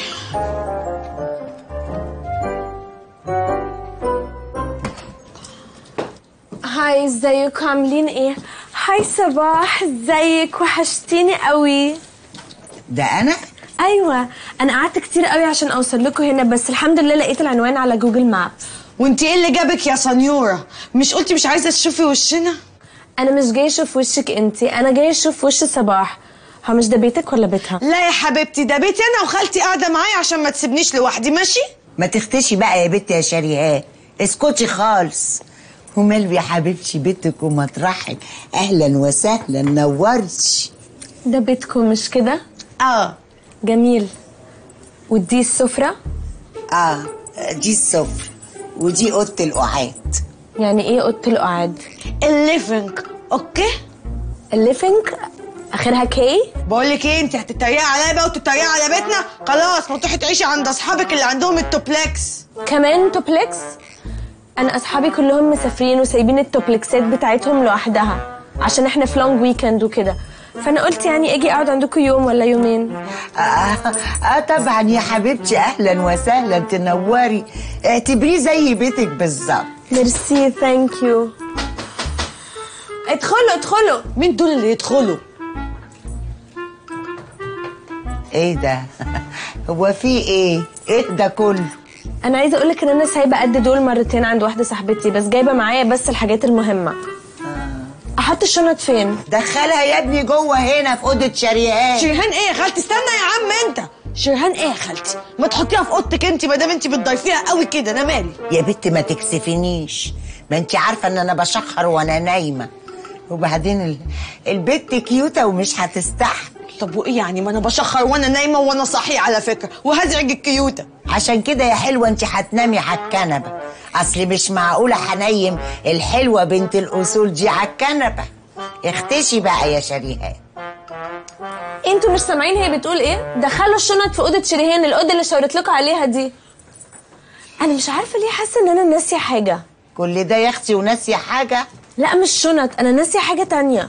هاي ازيكم عاملين ايه هاي صباح ازيك وحشتيني قوي ده انا ايوه انا قعدت كتير قوي عشان اوصل لكم هنا بس الحمد لله لقيت العنوان على جوجل مابس وانت ايه اللي جابك يا سنيوره مش قلتي مش عايزه تشوفي وشنا انا مش جايه اشوف وشك انتي انا جايه اشوف وش صباح هو مش ده بيتك ولا بيتها لا يا حبيبتي ده بيتي انا وخالتي قاعده معايا عشان ما تسيبنيش لوحدي ماشي ما تختشي بقى يا بنت يا شريهان اسكتي خالص ومال يا حبيبتي بيتك ومطرحك اهلا وسهلا نورتي ده بيتكم مش كده اه جميل ودي السفره اه دي السفرة ودي اوضه القعاد يعني ايه اوضه القعاد الليفنج اوكي الليفنج اخرها كي بقول لك ايه انت هتتريقي عليا بقى وتتريقي على بيتنا خلاص ما تروحي تعيشي عند اصحابك اللي عندهم التوبلكس كمان توبلكس انا اصحابي كلهم مسافرين وسايبين التوبلكسات بتاعتهم لوحدها عشان احنا في لونج ويكند وكده فانا قلت يعني اجي اقعد عندكم يوم ولا يومين آه, اه طبعا يا حبيبتي اهلا وسهلا تنوري اعتبريه زي بيتك بالظبط ميرسي ثانك يو ادخلوا ادخلوا مين دول اللي يدخلوا ايه ده هو في ايه ايه ده كله انا عايزه اقولك ان انا سايبه قد دول مرتين عند واحده صاحبتي بس جايبه معايا بس الحاجات المهمه احط الشنط فين دخلها يا ابني جوه هنا في اوضه شريهان شريهان ايه يا خالتي استنى يا عم انت شريهان ايه يا خالتي ما تحطيها في اوضتك انت ما دام انت بتضيفيها قوي كده انا مالي يا بنت ما تكسفنيش ما انت عارفه ان انا بشخر وانا نايمه وبعدين ال... البت كيوته ومش هتستحمل طب وايه يعني ما انا بشخر وانا نايمه وانا صاحيه على فكره وهزعج الكيوته عشان كده يا حلوه انت هتنامي على الكنبه اصل مش معقوله هنيم الحلوه بنت الاصول دي على الكنبه اختشي بقى يا شريهان انتوا مش سامعين هي بتقول ايه دخلوا الشنط في اوضه شريهان الاوضه اللي شاورت لكم عليها دي انا مش عارفه ليه حاسه ان انا ناسيه حاجه كل ده يا اختي وناسيه حاجه لا مش شنط انا ناسيه حاجه تانية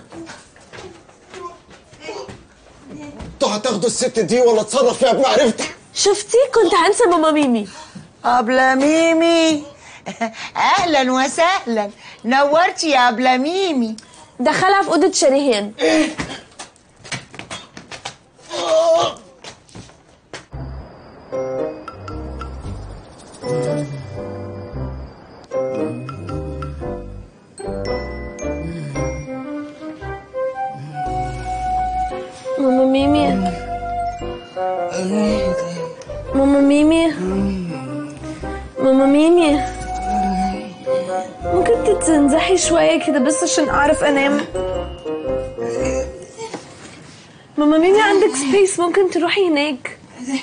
انتوا هتاخدوا الست دي ولا اتصرف فيها بمعرفتك شفتي كنت هنسى ماما ميمي أبلة ميمي أهلا وسهلا نورتي يا أبلة ميمي دخلها في اوضه شريهان ماما ميمي ماما ميمي ماما ميمي ممكن تتنزحي شوية كده بس عشان أعرف أنام ماما ميمي عندك سبيس ممكن تروحي هناك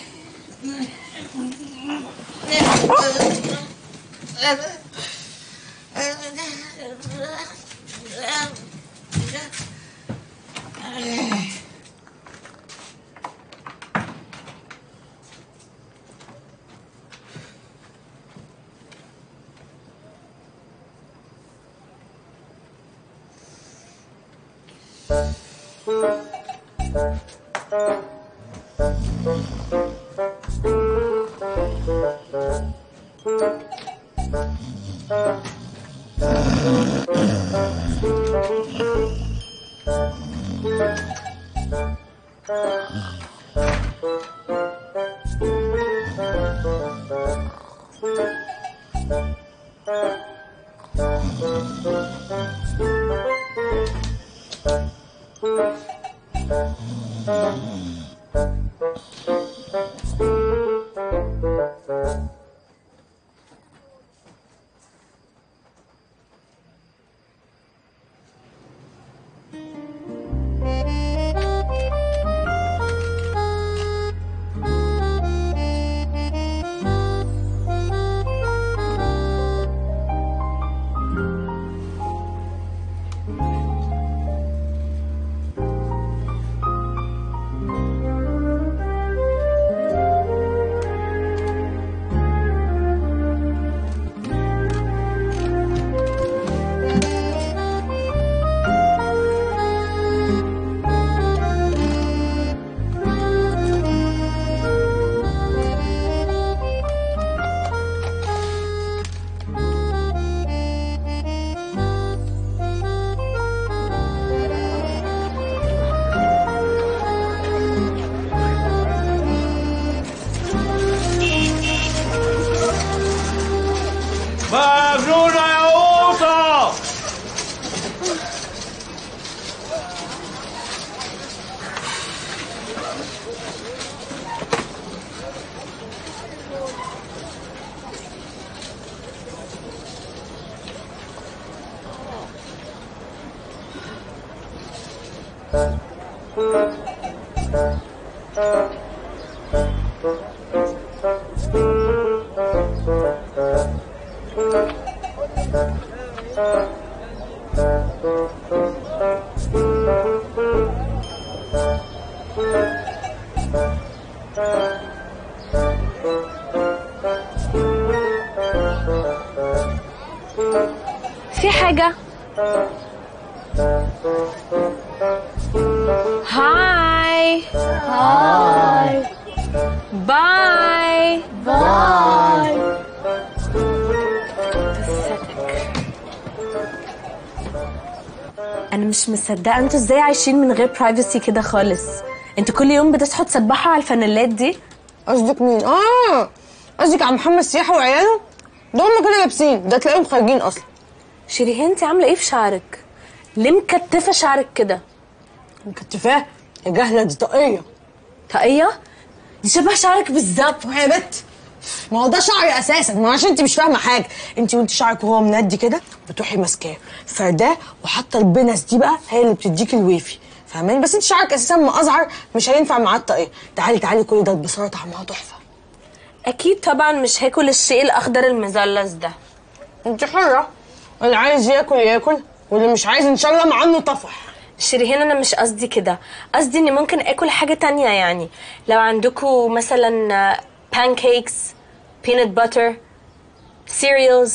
مجنونة يا قوطة في حاجة هاي هاي باي باي انا مش مصدقه انتوا ازاي عايشين من غير برايفسي كده خالص انتوا كل يوم بتصحوا تسبحوا على الفانيلات دي قصدك مين اه قصدك على محمد سياحه وعياله دول هم كده لابسين ده تلاقيهم خارجين اصلا شيريهان انت عامله ايه في شعرك ليه مكتفه شعرك كده مكتفاه يا جهله دي طاقيه طاقيه دي شبه شعرك بالظبط يا بت ما هو ده شعري اساسا ما عشان انت مش فاهمه حاجه انت وانت شعرك وهو مندي كده بتروحي ماسكاه فرداه وحاطه البنس دي بقى هي اللي بتديكي الويفي فاهماني بس انت شعرك اساسا مأزعر مش هينفع معاه الطاقيه تعالي تعالي كل ده بصراحه طعمها تحفه اكيد طبعا مش هاكل الشيء الاخضر المثلث ده انت حره اللي عايز ياكل ياكل واللي مش عايز ان شاء الله مع انه طفح شيرين انا مش قصدي كده قصدي اني ممكن اكل حاجه تانية يعني لو عندكم مثلا pancakes peanut butter cereals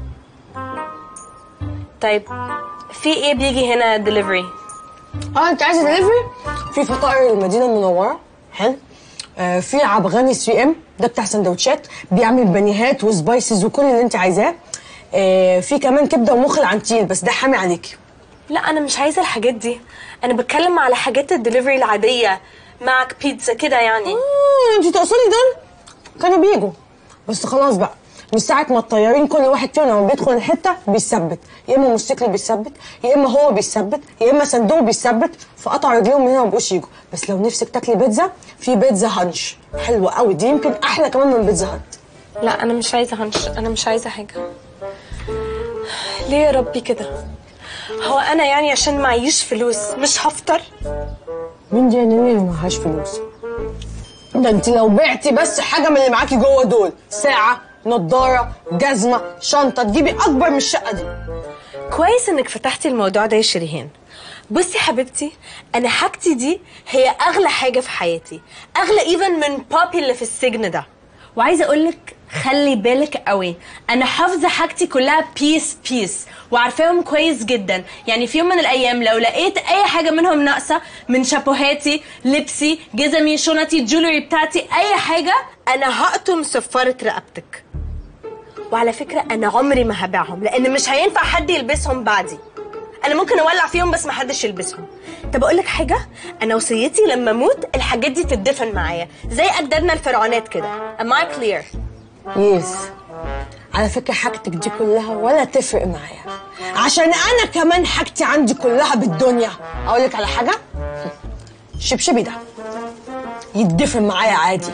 طيب في ايه بيجي هنا delivery اه انت عايزه دليفري في فطائر المدينه المنوره حلو آه في عبغاني 3 ام ده بتاع سندوتشات بيعمل بانيهات وسبايسز وكل اللي انت عايزاه آه في كمان كبده ومخ العنتيل بس ده حامي عليكي لا انا مش عايزه الحاجات دي انا بتكلم على حاجات الدليفري العاديه معك بيتزا كده يعني انت تقصدي دول كانوا بيجوا بس خلاص بقى من ساعة ما الطيارين كل واحد فيهم لما بيدخل الحتة بيثبت يا إما موتوسيكل بيثبت يا إما هو بيثبت يا إما صندوق بيثبت فقطع رجليهم من هنا ما بقوش يجوا بس لو نفسك تاكلي بيتزا في بيتزا هانش حلوة قوي دي يمكن أحلى كمان من بيتزا هات لا انا مش عايزه هنش انا مش عايزه حاجه ليه يا ربي كده هو انا يعني عشان معيش فلوس مش هفطر مين دي يا نيني اللي معهاش فلوس ده انت لو بعتي بس حاجة من اللي معاكي جوه دول ساعة نضارة جزمة شنطة تجيبي أكبر من الشقة دي كويس انك فتحتي الموضوع ده يا شيرين بصي حبيبتي انا حاجتي دي هي اغلى حاجه في حياتي اغلى ايفن من بابي اللي في السجن ده وعايزه اقولك خلي بالك قوي انا حافظه حاجتي كلها بيس بيس وعارفاهم كويس جدا يعني في يوم من الايام لو لقيت اي حاجه منهم ناقصه من شابوهاتي لبسي جزمي شنطي الجولري بتاعتي اي حاجه انا هقطم صفاره رقبتك وعلى فكره انا عمري ما هبيعهم لان مش هينفع حد يلبسهم بعدي انا ممكن اولع فيهم بس ما حدش يلبسهم طب اقول لك حاجه انا وصيتي لما اموت الحاجات دي تدفن معايا زي اجدادنا الفرعونات كده am I clear يس على فكرة حاجتك دي كلها ولا تفرق معايا عشان أنا كمان حاجتي عندي كلها بالدنيا أقول لك على حاجة شبشبي ده يتدفن معايا عادي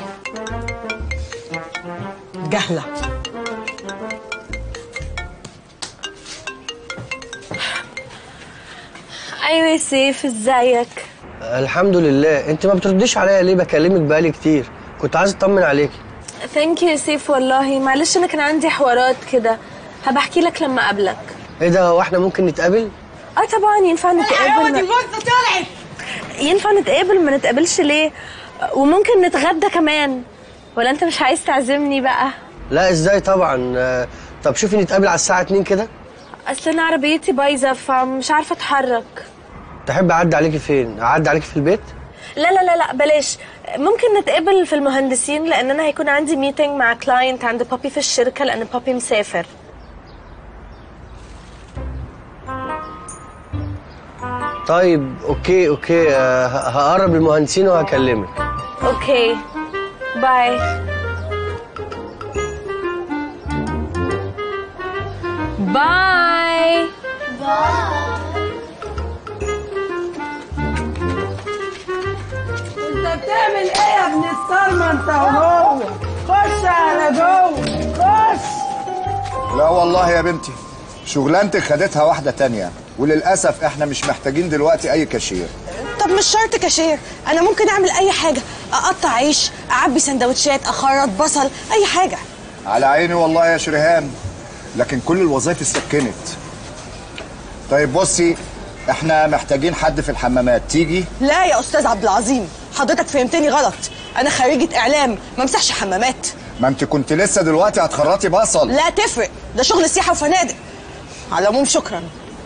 جهلة ايوه يا سيف ازيك الحمد لله انت ما بترديش عليا ليه بكلمك بقالي كتير كنت عايز اطمن عليكي ثانك يو يا سيف والله معلش انا كان عندي حوارات كده هبحكي لك لما اقابلك ايه ده هو احنا ممكن نتقابل اه طبعا ينفع نتقابل ما... طلعت ينفع نتقابل ما نتقابلش ليه وممكن نتغدى كمان ولا انت مش عايز تعزمني بقى لا ازاي طبعا آه، طب شوفي نتقابل على الساعه 2 كده اصل انا عربيتي بايظه فمش عارفه اتحرك تحب اعدي عليكي فين اعدي عليكي في البيت لا لا لا لا بلاش ممكن نتقابل في المهندسين لان انا هيكون عندي ميتنج مع كلاينت عند بابي في الشركه لان بابي مسافر طيب اوكي اوكي آه، ه- هقرب المهندسين وهكلمك اوكي باي باي انت بتعمل ايه يا ابن الصرمه انت وهو خش على جوه خش لا والله يا بنتي شغلانتك خدتها واحدة تانية وللأسف احنا مش محتاجين دلوقتي أي كاشير طب مش شرط كاشير أنا ممكن أعمل أي حاجة أقطع عيش أعبي سندوتشات أخرط بصل أي حاجة على عيني والله يا شريهان لكن كل الوظائف استكنت طيب بصي احنا محتاجين حد في الحمامات تيجي لا يا أستاذ عبد العظيم حضرتك فهمتني غلط أنا خريجة إعلام ما مسحش حمامات ما انت كنت لسه دلوقتي هتخرطي بصل لا تفرق ده شغل سياحة وفنادق على العموم شكرا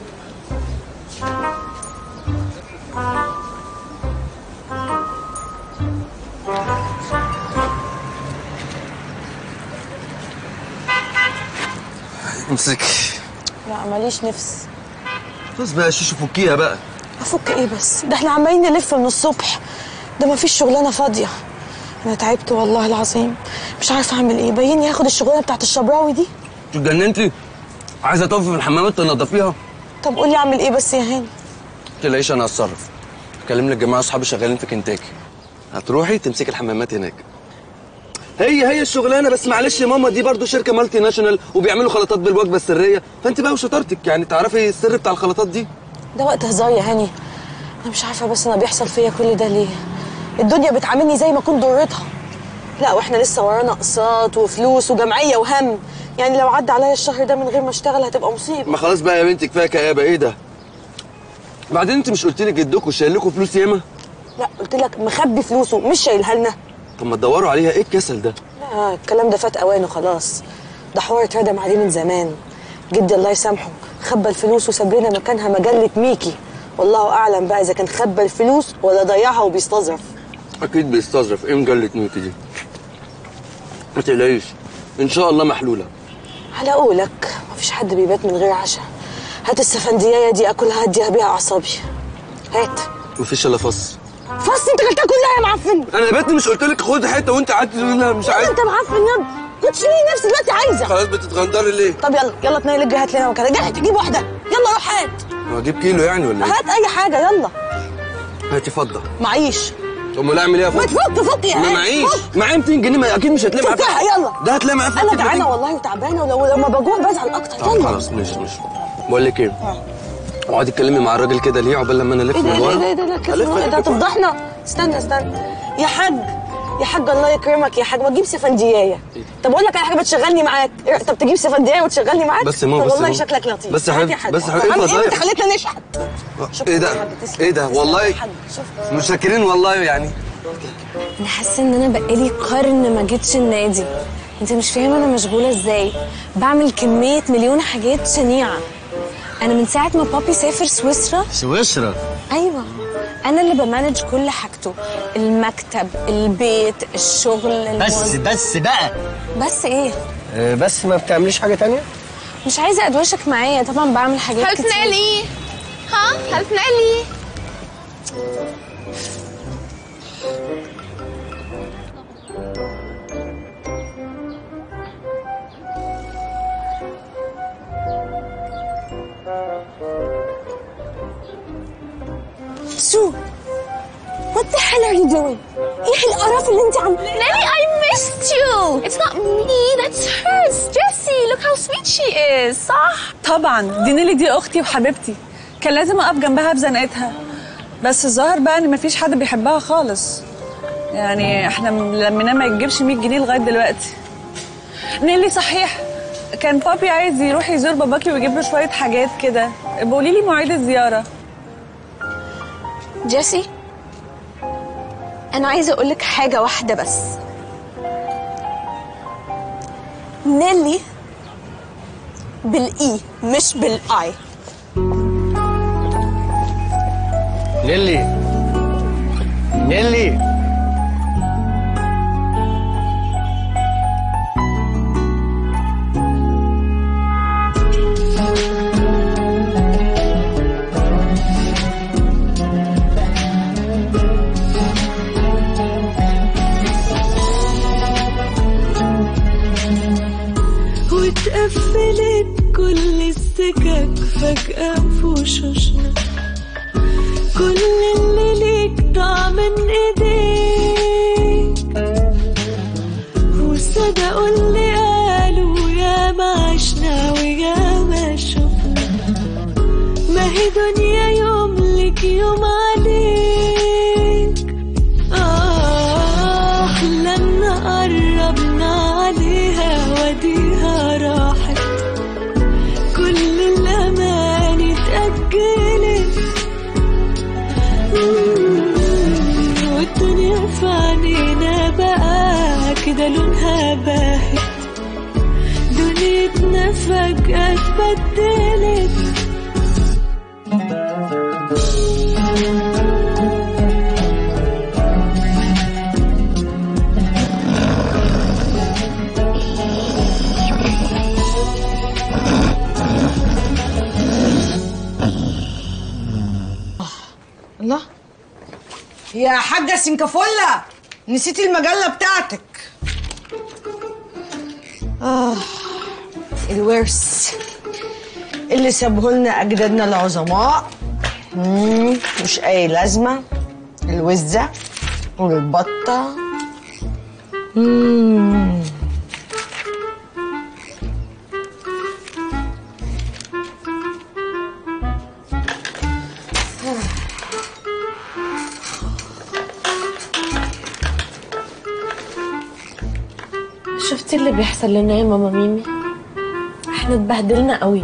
امسك لا ماليش نفس بس بقى شيشو فكيها بقى افك ايه بس ده احنا عمالين نلف من الصبح ده مفيش شغلانه فاضيه انا تعبت والله العظيم مش عارفه اعمل ايه باين هاخد الشغلانه بتاعت الشبراوي دي انت اتجننتي عايزه تقفي في الحمامات تنضفيها طب قولي اعمل ايه بس يا هاني تلاقيش انا هتصرف اكلم لك جماعه اصحابي شغالين في كنتاكي هتروحي تمسكي الحمامات هناك هي هي الشغلانه بس معلش يا ماما دي برضو شركه مالتي ناشونال وبيعملوا خلطات بالوجبه السريه فانت بقى وشطارتك يعني تعرفي السر بتاع الخلطات دي ده وقت هزار يا هاني انا مش عارفه بس انا بيحصل فيا كل ده ليه الدنيا بتعاملني زي ما كنت ضرتها لا واحنا لسه ورانا اقساط وفلوس وجمعيه وهم يعني لو عدى عليا الشهر ده من غير ما اشتغل هتبقى مصيبه ما خلاص بقى يا بنتي كفايه كآبه ايه ده بعدين انت مش قلت لي جدكم شايل لكم فلوس ياما لا قلت لك مخبي فلوسه مش شايلها لنا طب ما تدوروا عليها ايه الكسل ده لا الكلام ده فات اوانه خلاص ده حوار اتردم عليه من زمان جدي الله يسامحه خبى الفلوس وساب لنا مكانها مجله ميكي والله اعلم بقى اذا كان خبى الفلوس ولا ضيعها وبيستظرف اكيد بيستظرف ايه مجله ميكي دي ما تقلقيش ان شاء الله محلوله على قولك مفيش حد بيبات من غير عشاء هات السفنديايه دي اكلها هديها بيها اعصابي هات مفيش الا فص فص انت كلتها كلها يا معفن انا يا بنتي مش قلت لك خد حته وانت قعدت تقول لها مش عايز انت معفن يلا كنت شيلي نفسي دلوقتي عايزه خلاص بتتغندري ليه طب يلا يلا اتنين لجي هات لنا وكده جاي تجيب واحده يلا روح هات هو اجيب كيلو يعني ولا ايه هات اي حاجه يلا هاتي فضه معيش امال اعمل ايه يا ما فضه تفك فك يا ما هاني، معيش فك. معايا 200 جنيه ما اكيد مش هتلاقي معايا فكها يلا ده هتلاقي معايا انا جعانه والله وتعبانه ولو لما بجوع بزعل اكتر طب يلا خلاص ماشي ماشي بقول لك ايه اقعدي اتكلمي مع الراجل كده ليه عقبال لما انا الف ايه ده من ورا ايه ده ايه ده كيف ألف إيه ده ألف. هتفضحنا استنى استنى يا حاج يا حاج الله يكرمك يا حاج ما تجيب سفنديايه طب اقول لك على حاجه بتشغلني معاك إيه، طب تجيب سفنديايه وتشغلني معاك بس يا ماما، طب بس يا والله ماما. شكلك لطيف بس يا هات حبيبي، حاج. بس يا حبيبي، عم افرض ايه انت ضايق. خليتنا نشحت ايه ده ايه ده والله متشكرين والله يعني انا حاسه ان انا بقالي قرن ما جيتش النادي انت مش فاهمه انا مشغوله ازاي بعمل كميه مليون حاجات شنيعه انا من ساعه ما بابي سافر سويسرا سويسرا ايوه انا اللي بمانج كل حاجته المكتب البيت الشغل بس الموز- بس بقى بس ايه آه، بس ما بتعمليش حاجه تانية مش عايزه ادوشك معايا طبعا بعمل حاجات هل كتير تنقلي ها هل تنقلي سو What the hell are you doing? ايه القرف اللي انت عاملاه؟ Nelly, I missed you. It's not me, that's her. It's Jessie. Look how sweet she is. صح؟ طبعا دي نيلي دي اختي وحبيبتي كان لازم اقف جنبها في زنقتها بس الظاهر بقى ان مفيش حد بيحبها خالص يعني احنا لميناه ما يجيبش 100 جنيه لغايه دلوقتي نيلي صحيح كان بابي عايز يروح يزور باباكي ويجيب له شويه حاجات كده بقولي لي مواعيد الزياره جيسي انا عايزه اقول لك حاجه واحده بس نيلي بالاي مش بالاي نيلي نيلي واتقفلت كل السكك فجأة في وشوشنا كل اللي ليك ضاع من ايديك وصدقوا اللي قالوا يا ما عشنا ويا ما شفنا ما هي دنيا يوم لك يوم عليك آه أحلامنا قربنا عليها وديها راحت كل الأماني اتأجلت مم، والدنيا في عينينا بقى كده لونها باهت دنيتنا فجأة اتبدلت الله يا حاجة سنكافولا نسيتي المجلة بتاعتك آه الورث اللي سابه لنا اجدادنا العظماء مم، مش اي لازمه الوزه والبطه مم. شفتي اللي بيحصل لنا يا ماما ميمي احنا اتبهدلنا قوي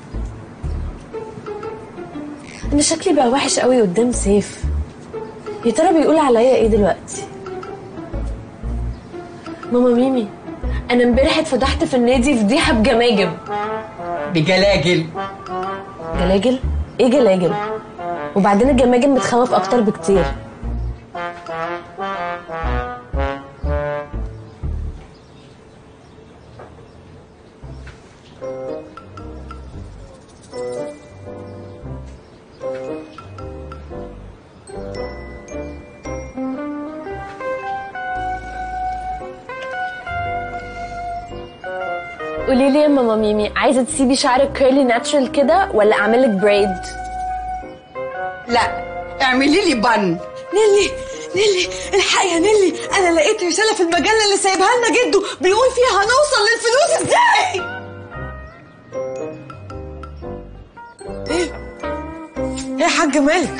انا شكلي بقى وحش قوي قدام سيف يا ترى بيقول عليا ايه دلوقتي ماما ميمي انا امبارح اتفضحت في النادي فضيحه بجماجم بجلاجل جلاجل ايه جلاجل وبعدين الجماجم بتخوف اكتر بكتير قولي لي يا ماما ميمي عايزه تسيبي شعرك كيرلي ناتشرال كده ولا اعمل لك بريد لا اعملي لي بن نيلي نيلي الحقي يا نيلي انا لقيت رساله في المجله اللي سايبها لنا جده بيقول فيها هنوصل للفلوس ازاي ايه ايه يا حاج مالك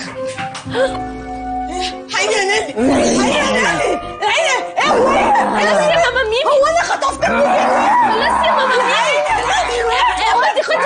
إيه؟ حقيقي يا نيلي حقيقي يا نيلي ايه ايه هو ايه خلاص يا ماما ميمي هو انا خطفتك خلاص يا ماما ميمي خدي خدي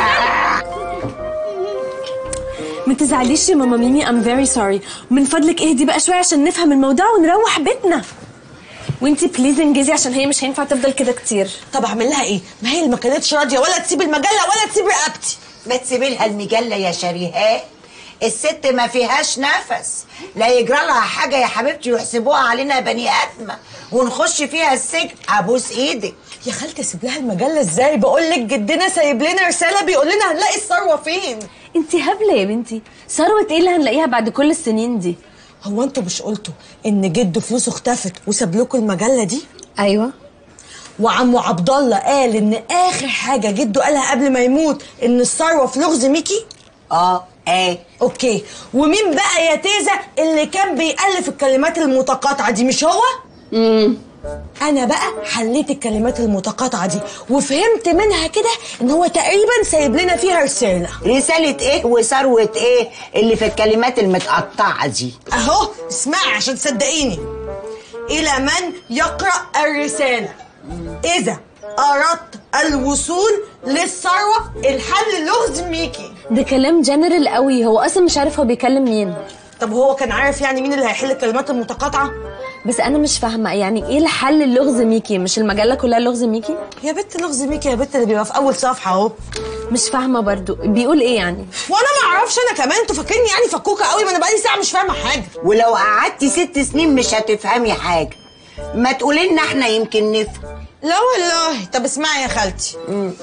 ما تزعليش يا ماما ميمي I'm very sorry من فضلك اهدي بقى شوية عشان نفهم الموضوع ونروح بيتنا وانتي بليز انجزي عشان هي مش هينفع تفضل كده كتير طب اعمل لها ايه ما هي اللي ما كانتش راضيه ولا تسيب المجله ولا تسيب رقبتي ما تسيبي لها المجله يا شريهان الست ما فيهاش نفس لا يجرى لها حاجه يا حبيبتي يحسبوها علينا بني ادمه ونخش فيها السجن ابوس ايدك يا خالتي اسيب لها المجله ازاي بقول لك جدنا سايب لنا رساله بيقول لنا هنلاقي الثروه فين انتي هبله يا بنتي ثروه ايه اللي هنلاقيها بعد كل السنين دي هو انتوا مش قلتوا ان جده فلوسه اختفت وساب لكم المجله دي ايوه وعمو عبد الله قال ان اخر حاجه جده قالها قبل ما يموت ان الثروه في لغز ميكي اه ايه اوكي ومين بقى يا تيزا اللي كان بيألف الكلمات المتقاطعه دي مش هو امم انا بقى حليت الكلمات المتقاطعه دي وفهمت منها كده ان هو تقريبا سايب لنا فيها رساله رساله ايه وثروه ايه اللي في الكلمات المتقطعه دي اهو اسمعي عشان تصدقيني الى من يقرا الرساله اذا اردت الوصول للثروه الحل لغز ميكي ده كلام جنرال قوي هو اصلا مش عارف هو بيكلم مين طب هو كان عارف يعني مين اللي هيحل الكلمات المتقاطعه بس انا مش فاهمه يعني ايه الحل اللغز ميكي مش المجله كلها لغز ميكي يا بت لغز ميكي يا بت اللي بيبقى في اول صفحه اهو مش فاهمه برضو بيقول ايه يعني وانا ما اعرفش انا كمان انتوا فاكريني يعني فكوكه قوي ما انا بقالي ساعه مش فاهمه حاجه ولو قعدتي ست سنين مش هتفهمي حاجه ما تقولي لنا احنا يمكن نفهم لا والله طب اسمعي يا خالتي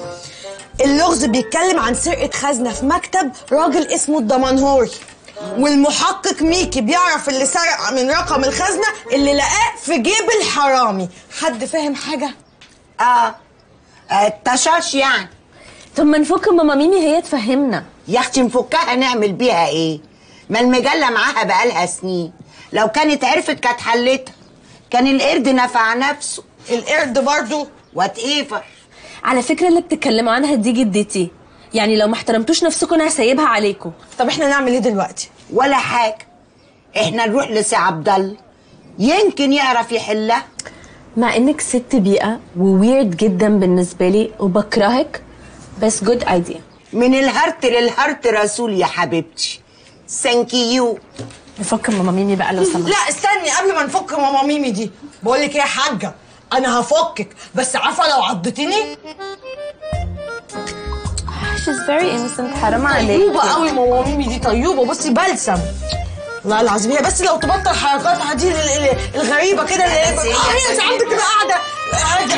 اللغز بيتكلم عن سرقه خزنه في مكتب راجل اسمه الدمنهوري والمحقق ميكي بيعرف اللي سرق من رقم الخزنه اللي لقاه في جيب الحرامي حد فاهم حاجه اه التشاش يعني طب ما نفك ماما ميمي هي تفهمنا يا اختي نفكها نعمل بيها ايه ما المجله معاها بقالها سنين لو كانت عرفت كانت حلتها كان القرد نفع نفسه القرد برضو وات ايفر على فكره اللي بتتكلموا عنها دي جدتي يعني لو ما احترمتوش نفسكم انا هسيبها عليكم طب احنا نعمل ايه دلوقتي ولا حاجه احنا نروح لسي عبد الله يمكن يعرف يحلها مع انك ست بيئه وويرد جدا بالنسبه لي وبكرهك بس جود ايديا من الهرت للهرت رسول يا حبيبتي ثانك يو نفك ماما ميمي بقى لو سمحت لا استني قبل ما نفك ماما ميمي دي بقول لك ايه يا حاجه انا هفكك بس عارفه لو عضتيني She's very innocent حرام عليك طيوبه قوي ماما ميمي دي طيوبه بصي بلسم والله العظيم هي بس لو تبطل حركاتها دي ال- ال- الغريبه كده اللي هي بس هي- اه هي ساعات بتبقى قاعده قاعده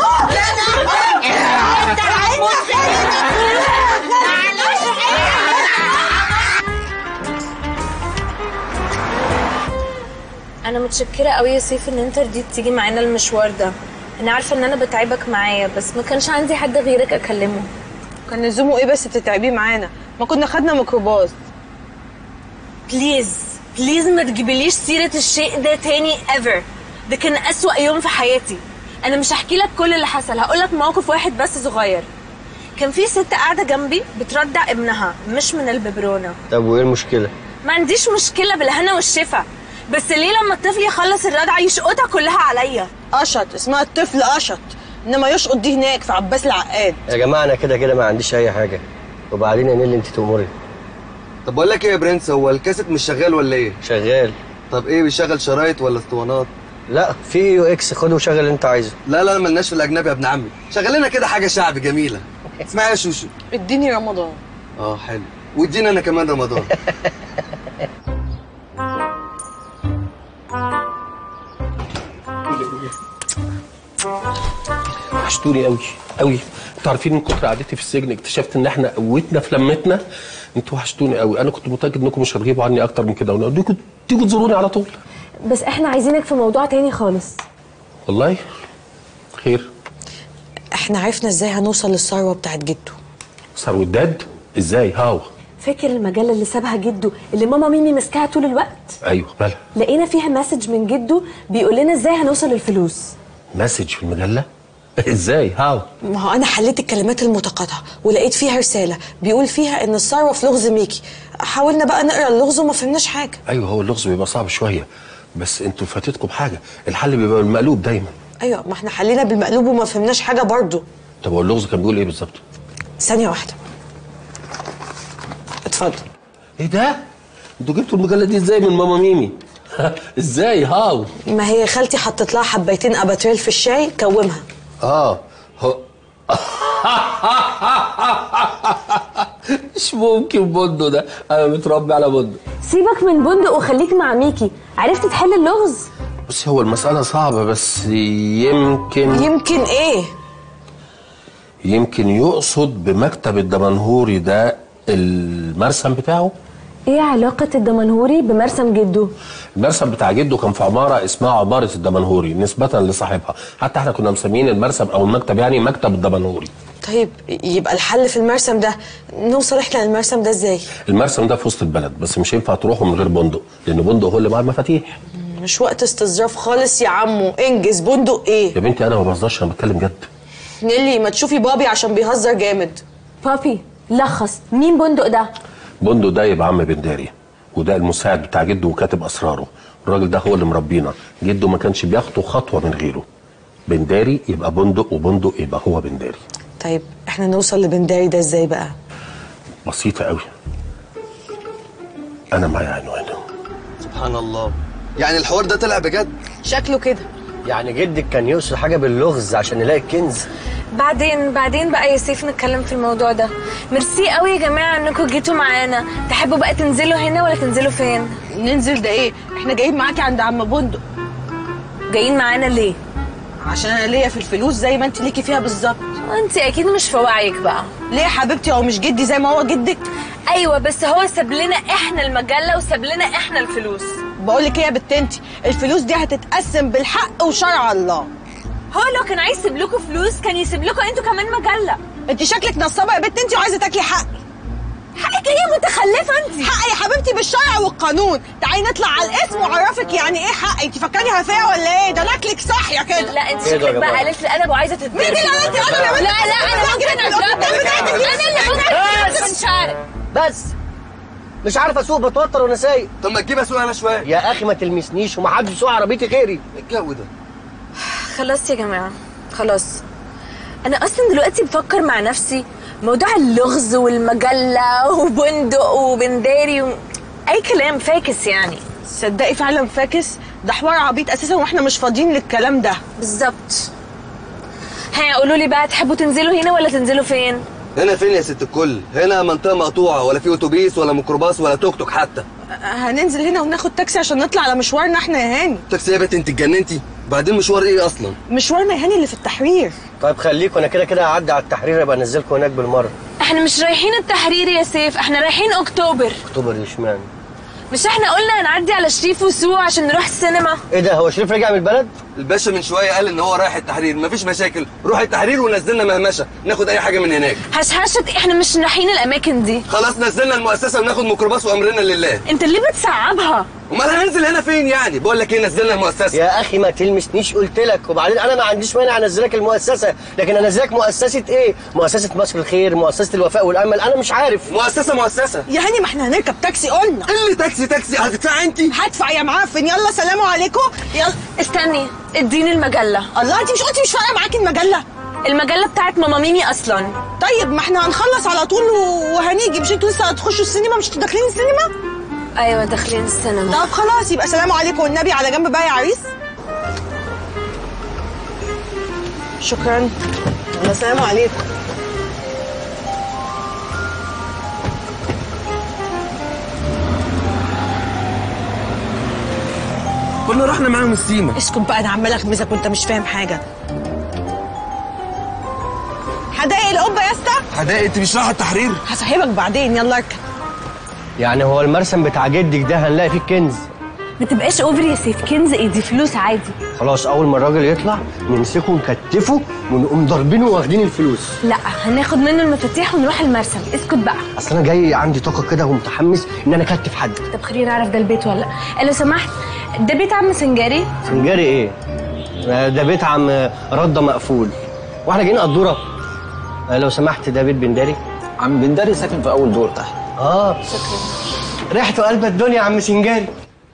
انا متشكره قوي يا سيف ان انت رضيت تيجي معانا المشوار ده انا عارفه ان انا بتعبك معايا بس ما كانش عندي حد غيرك اكلمه كان لزومه ايه بس تتعبيه معانا ما كنا خدنا ميكروباص بليز بليز ما تجيبليش سيرة الشيء ده تاني ever ده كان أسوأ يوم في حياتي أنا مش هحكي لك كل اللي حصل هقول لك موقف واحد بس صغير كان في ست قاعدة جنبي بترضع ابنها مش من الببرونة طب وايه المشكله ما عنديش مشكلة بالهنا والشفا بس ليه لما الطفل يخلص الرضعة يشقطها كلها عليا قشط اسمها الطفل قشط انما يشقط دي هناك في عباس العقاد يا جماعه انا كده كده ما عنديش اي حاجه وبعدين يا نيل انت تأمري طب بقول لك ايه يا برنس هو الكاسيت مش شغال ولا ايه شغال طب ايه بيشغل شرايط ولا اسطوانات لا في يو اكس خده وشغل اللي انت عايزه لا لا ملناش في الاجنبي يا ابن عمي شغل لنا كده حاجه شعبي جميله اسمعي يا شوشو اديني رمضان اه حلو وادينا انا كمان رمضان وحشتوني قوي قوي انتوا عارفين من كتر قعدتي في السجن اكتشفت ان احنا قوتنا في لمتنا انتوا وحشتوني قوي انا كنت متاكد انكم مش هتغيبوا عني اكتر من كده ونوديكوا تيجوا تزوروني على طول بس احنا عايزينك في موضوع تاني خالص والله خير احنا عرفنا ازاي هنوصل للثروه بتاعت جده صار وداد ازاي هاو فاكر المجلة اللي سابها جده اللي ماما ميمي ماسكاها طول الوقت ايوه مالها لقينا فيها مسج من جده بيقول لنا ازاي هنوصل للفلوس مسج في المجله ازاي هاو ما هو انا حليت الكلمات المتقاطعه ولقيت فيها رساله بيقول فيها ان الثروه في لغز ميكي حاولنا بقى نقرا اللغز وما فهمناش حاجه ايوه هو اللغز بيبقى صعب شويه بس انتوا فاتتكم حاجه الحل بيبقى بالمقلوب دايما ايوه ما احنا حلينا بالمقلوب وما فهمناش حاجه برضه طب هو اللغز كان بيقول ايه بالظبط ثانيه واحده اتفضل ايه ده انتوا جبتوا المجله دي ازاي من ماما ميمي ازاي هاو ما هي خالتي حطت لها حبيتين اباتريل في الشاي كومها اه هو مش ممكن بندق ده انا متربي على بندق سيبك من بندق وخليك مع ميكي عرفت تحل اللغز بس هو المسألة صعبة بس يمكن يمكن ايه يمكن يقصد بمكتب الدمنهوري ده المرسم بتاعه ايه علاقة الدمنهوري بمرسم جده المرسم بتاع جده كان في عمارة اسمها عمارة الدمنهوري نسبة لصاحبها حتى احنا كنا مسميين المرسم او المكتب يعني مكتب الدمنهوري طيب يبقى الحل في المرسم ده نوصل احنا للمرسم ده ازاي المرسم ده في وسط البلد بس مش ينفع تروحوا من غير بندق لان بندق هو اللي معاه المفاتيح مش وقت استظراف خالص يا عمو انجز بندق ايه يا بنتي انا ما بهزرش انا بتكلم جد نيلي ما تشوفي بابي عشان بيهزر جامد بابي لخص مين بندق ده بندق ده يبقى عم بنداري وده المساعد بتاع جده وكاتب اسراره الراجل ده هو اللي مربينا جده ما كانش بياخده خطوه من غيره بنداري يبقى بندق وبندق يبقى هو بنداري طيب احنا نوصل لبنداري ده ازاي بقى بسيطه قوي انا معايا عنوانه سبحان الله يعني الحوار ده طلع بجد شكله كده يعني جدك كان يقصد حاجه باللغز عشان يلاقي الكنز بعدين بعدين بقى يا سيف نتكلم في الموضوع ده ميرسي قوي يا جماعه انكم جيتوا معانا تحبوا بقى تنزلوا هنا ولا تنزلوا فين ننزل ده ايه احنا جايين معاكي عند عم بندق جايين معانا ليه عشان انا ليا في الفلوس زي ما انت ليكي فيها بالظبط انت اكيد مش في وعيك بقى ليه يا حبيبتي هو مش جدي زي ما هو جدك ايوه بس هو ساب لنا احنا المجله وساب لنا احنا الفلوس بقول لك ايه يا بت انت الفلوس دي هتتقسم بالحق وشرع الله هو لو كان عايز يسيب لكم فلوس كان يسيب لكم انتوا كمان مجله انت شكلك نصابه يا بت انت وعايزه تاكلي حقي حقك ايه متخلفه انت حقي يا حبيبتي بالشرع والقانون تعالي نطلع على الاسم واعرفك يعني ايه حقي انت فاكراني هفيه ولا ايه ده انا اكلك صاحيه كده لا انت إيه ده يا شكلك بقى جماعة؟ قالت لي انا وعايزه تتضرب مين اللي قالت لي أنا يا بنت؟ لا لا انا ممكن اضربك انا اللي ممكن مش عارف بس مش عارف اسوق بتوتر وانا سايق طب ما تجيب اسوق انا شويه يا اخي ما تلمسنيش ومحدش يسوق عربيتي غيري ايه الجو ده خلاص يا جماعه خلاص انا اصلا دلوقتي بفكر مع نفسي موضوع اللغز والمجله وبندق وبنداري و... اي كلام فاكس يعني صدقي فعلا فاكس ده حوار عبيط اساسا واحنا مش فاضيين للكلام ده بالظبط ها قولوا لي بقى تحبوا تنزلوا هنا ولا تنزلوا فين هنا فين يا ست الكل هنا منطقه مقطوعه ولا في اتوبيس ولا ميكروباص ولا توك توك حتى هننزل هنا وناخد تاكسي عشان نطلع على مشوارنا احنا يا هاني تاكسي يا بت انت اتجننتي بعدين مشوار ايه اصلا مشوارنا يا هاني اللي في التحرير طيب خليكوا انا كده كده هعدي على التحرير ابقى انزلكوا هناك بالمره احنا مش رايحين التحرير يا سيف احنا رايحين اكتوبر اكتوبر اشمعنى مش احنا قلنا هنعدي على شريف وسو عشان نروح السينما ايه ده هو شريف رجع من البلد الباشا من شويه قال ان هو رايح التحرير مفيش مشاكل روح التحرير ونزلنا مهمشه ناخد اي حاجه من هناك هشهشت احنا مش رايحين الاماكن دي خلاص نزلنا المؤسسه وناخد ميكروباص وامرنا لله انت ليه بتصعبها امال هننزل هنا فين يعني بقول لك ايه نزلنا المؤسسه يا اخي ما تلمسنيش قلت لك وبعدين انا ما عنديش مانع انزلك المؤسسه لكن انزلك مؤسسه ايه مؤسسه مصر الخير مؤسسه الوفاء والامل انا مش عارف مؤسسه مؤسسه يا هاني ما احنا هنركب تاكسي قلنا اللي تاكسي تاكسي هتدفع انت هدفع يا معفن يلا سلام عليكم يلا استني اديني المجله الله انت مش قلتي مش فارقه معاكي المجله المجله بتاعت ماما ميمي اصلا طيب ما احنا هنخلص على طول و- وهنيجي مش انتوا لسه هتخشوا السينما مش انتوا داخلين السينما ايوه داخلين السينما طب خلاص يبقى سلام عليكم والنبي على جنب بقى يا عريس شكرا يلا سلام عليكم كنا رحنا معاهم السيما اسكت بقى انا عمال اخبزك وانت مش فاهم حاجه حدائق القبه يا اسطى حدائق انت مش رايحه التحرير هصاحبك بعدين يلا اركب يعني هو المرسم بتاع جدك ده هنلاقي فيه كنز ما تبقاش اوفر يا سيف كنز ايه دي فلوس عادي خلاص اول ما الراجل يطلع نمسكه ونكتفه ونقوم ضاربينه واخدين الفلوس لا هناخد منه المفاتيح ونروح المرسم اسكت بقى اصل انا جاي عندي طاقه كده ومتحمس ان انا اكتف حد طب خلينا نعرف ده البيت ولا لا لو سمحت ده بيت عم سنجاري سنجاري ايه آه، ده بيت عم رده مقفول واحنا جايين قدوره آه، لو سمحت ده بيت بنداري عم بنداري ساكن في اول دور تحت اه ريحته قلب الدنيا يا عم سنجاري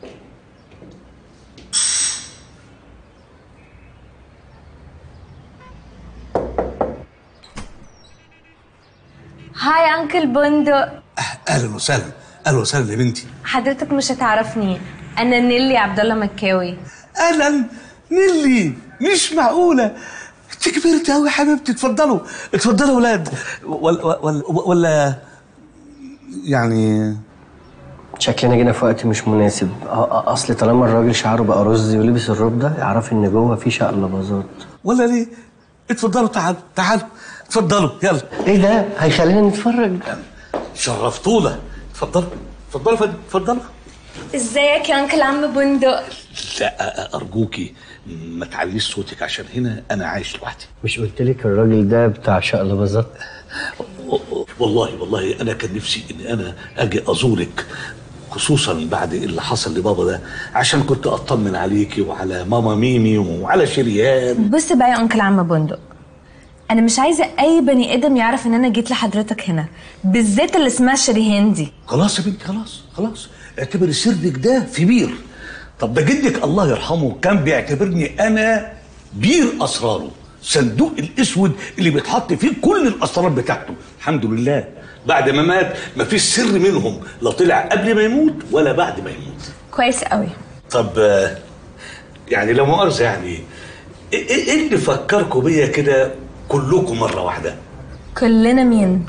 هاي انكل بندق اهلا وسهلا اهلا وسهلا يا بنتي حضرتك مش هتعرفني انا نيلي عبد الله مكاوي اهلا نيلي مش معقوله انت كبرت قوي يا حبيبتي اتفضلوا اتفضلوا يا ولاد ولا ولا ولا يعني شكلنا جينا في وقت مش مناسب آه، آه، اصل طالما الراجل شعره بقى رز ولبس الروب ده يعرف ان جوه في شقلباظات ولا ليه اتفضلوا تعالوا تعالوا اتفضلوا يلا ايه ده هيخلينا نتفرج شرفتونا اتفضلوا اتفضلوا يا فندم اتفضلوا ازيك يا انكل عم بندق لا ارجوكي ما تعليش صوتك عشان هنا انا عايش لوحدي مش قلت لك الراجل ده بتاع شقلباظات والله والله انا كان نفسي ان انا اجي ازورك خصوصا بعد اللي حصل لبابا ده عشان كنت اطمن عليكي وعلى ماما ميمي وعلى شريان بص بقى يا انكل عم بندق انا مش عايزه اي بني ادم يعرف ان انا جيت لحضرتك هنا بالذات اللي اسمها شريهان دي خلاص يا بنتي خلاص خلاص اعتبر سرك ده في بير طب ده جدك الله يرحمه كان بيعتبرني انا بير اسراره صندوق الاسود اللي بيتحط فيه كل الاسرار بتاعته الحمد لله بعد ما مات مفيش سر منهم لا طلع قبل ما يموت ولا بعد ما يموت كويس قوي طب آه، يعني لا مؤاخذه يعني ايه إيه اللي فكركم بيا كده كلكم مره واحده كلنا مين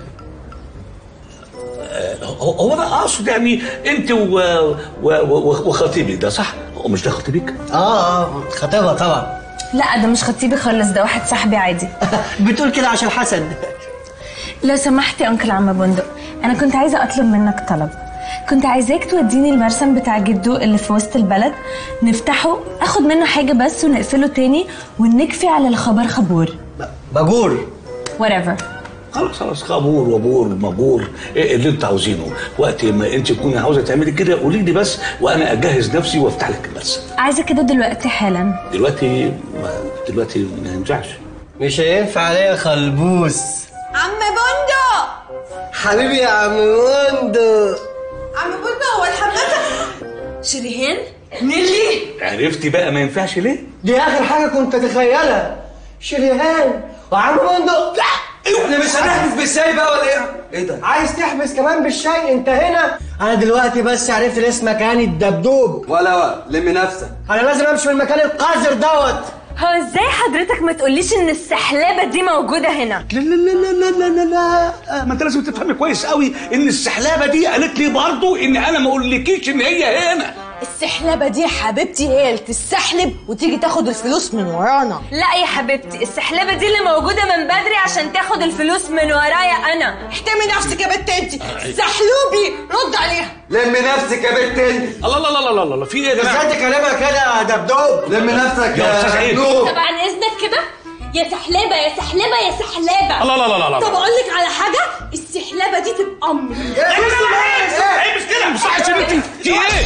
آه، هو هو انا اقصد يعني انت و... و... و... وخطيبك ده صح؟ هو مش ده خطيبك؟ اه اه خطيبها طبعا لا ده مش خطيبي خالص ده واحد صاحبي عادي بتقول كده عشان حسن لو سمحت يا انكل عم بندق انا كنت عايزه اطلب منك طلب كنت عايزاك توديني المرسم بتاع جدو اللي في وسط البلد نفتحه اخد منه حاجه بس ونقفله تاني ونكفي على الخبر خبور باجور whatever خلاص خلاص خابور وبور مبور إيه اللي انت عاوزينه وقت ما انت تكوني عاوزه تعملي كده قولي لي بس وانا اجهز نفسي وافتح لك المرسم عايزه كده دلوقتي حالا دلوقتي ما دلوقتي ما ينفعش مش هينفع عليا خلبوس عم بندق حبيبي يا عم بندق عم بندق هو الحمام شريهان نيلي عرفتي بقى ما ينفعش ليه؟ دي اخر حاجه كنت اتخيلها شريهان وعم بندق لا احنا مش هنحبس بالشاي بقى ولا ايه؟ ايه ده؟ عايز تحبس كمان بالشاي انت هنا انا دلوقتي بس عرفت ان اسمك هاني الدبدوب ولا ولا لم نفسك انا لازم امشي من المكان القذر دوت هو ازاي حضرتك ما تقوليش ان السحلابه دي موجوده هنا لا لا لا لا لا لا لا ما انت لازم تفهمي كويس قوي ان السحلابه دي قالت لي برضو ان انا ما اقولكيش ان هي هنا السحلبه دي يا حبيبتي هي اللي تستحلب وتيجي تاخد الفلوس من ورانا لا يا حبيبتي السحلبه دي اللي موجوده من بدري عشان تاخد الفلوس من ورايا انا احترمي نفسك يا بنت انت سحلوبي رد عليها لم نفسك يا بنت انت الله الله الله الله الله في ايه يا جماعه ازاي تكلمها كده يا دبدوب لم نفسك يا أستاذ عيد. نوب. طب عن اذنك كده يا سحلابه يا سحلابه يا سحلابه الله الله الله الله. طب اقول لك على حاجه السحلابه دي تبقى امر ايه مش كده مش صح يا بنتي في ايه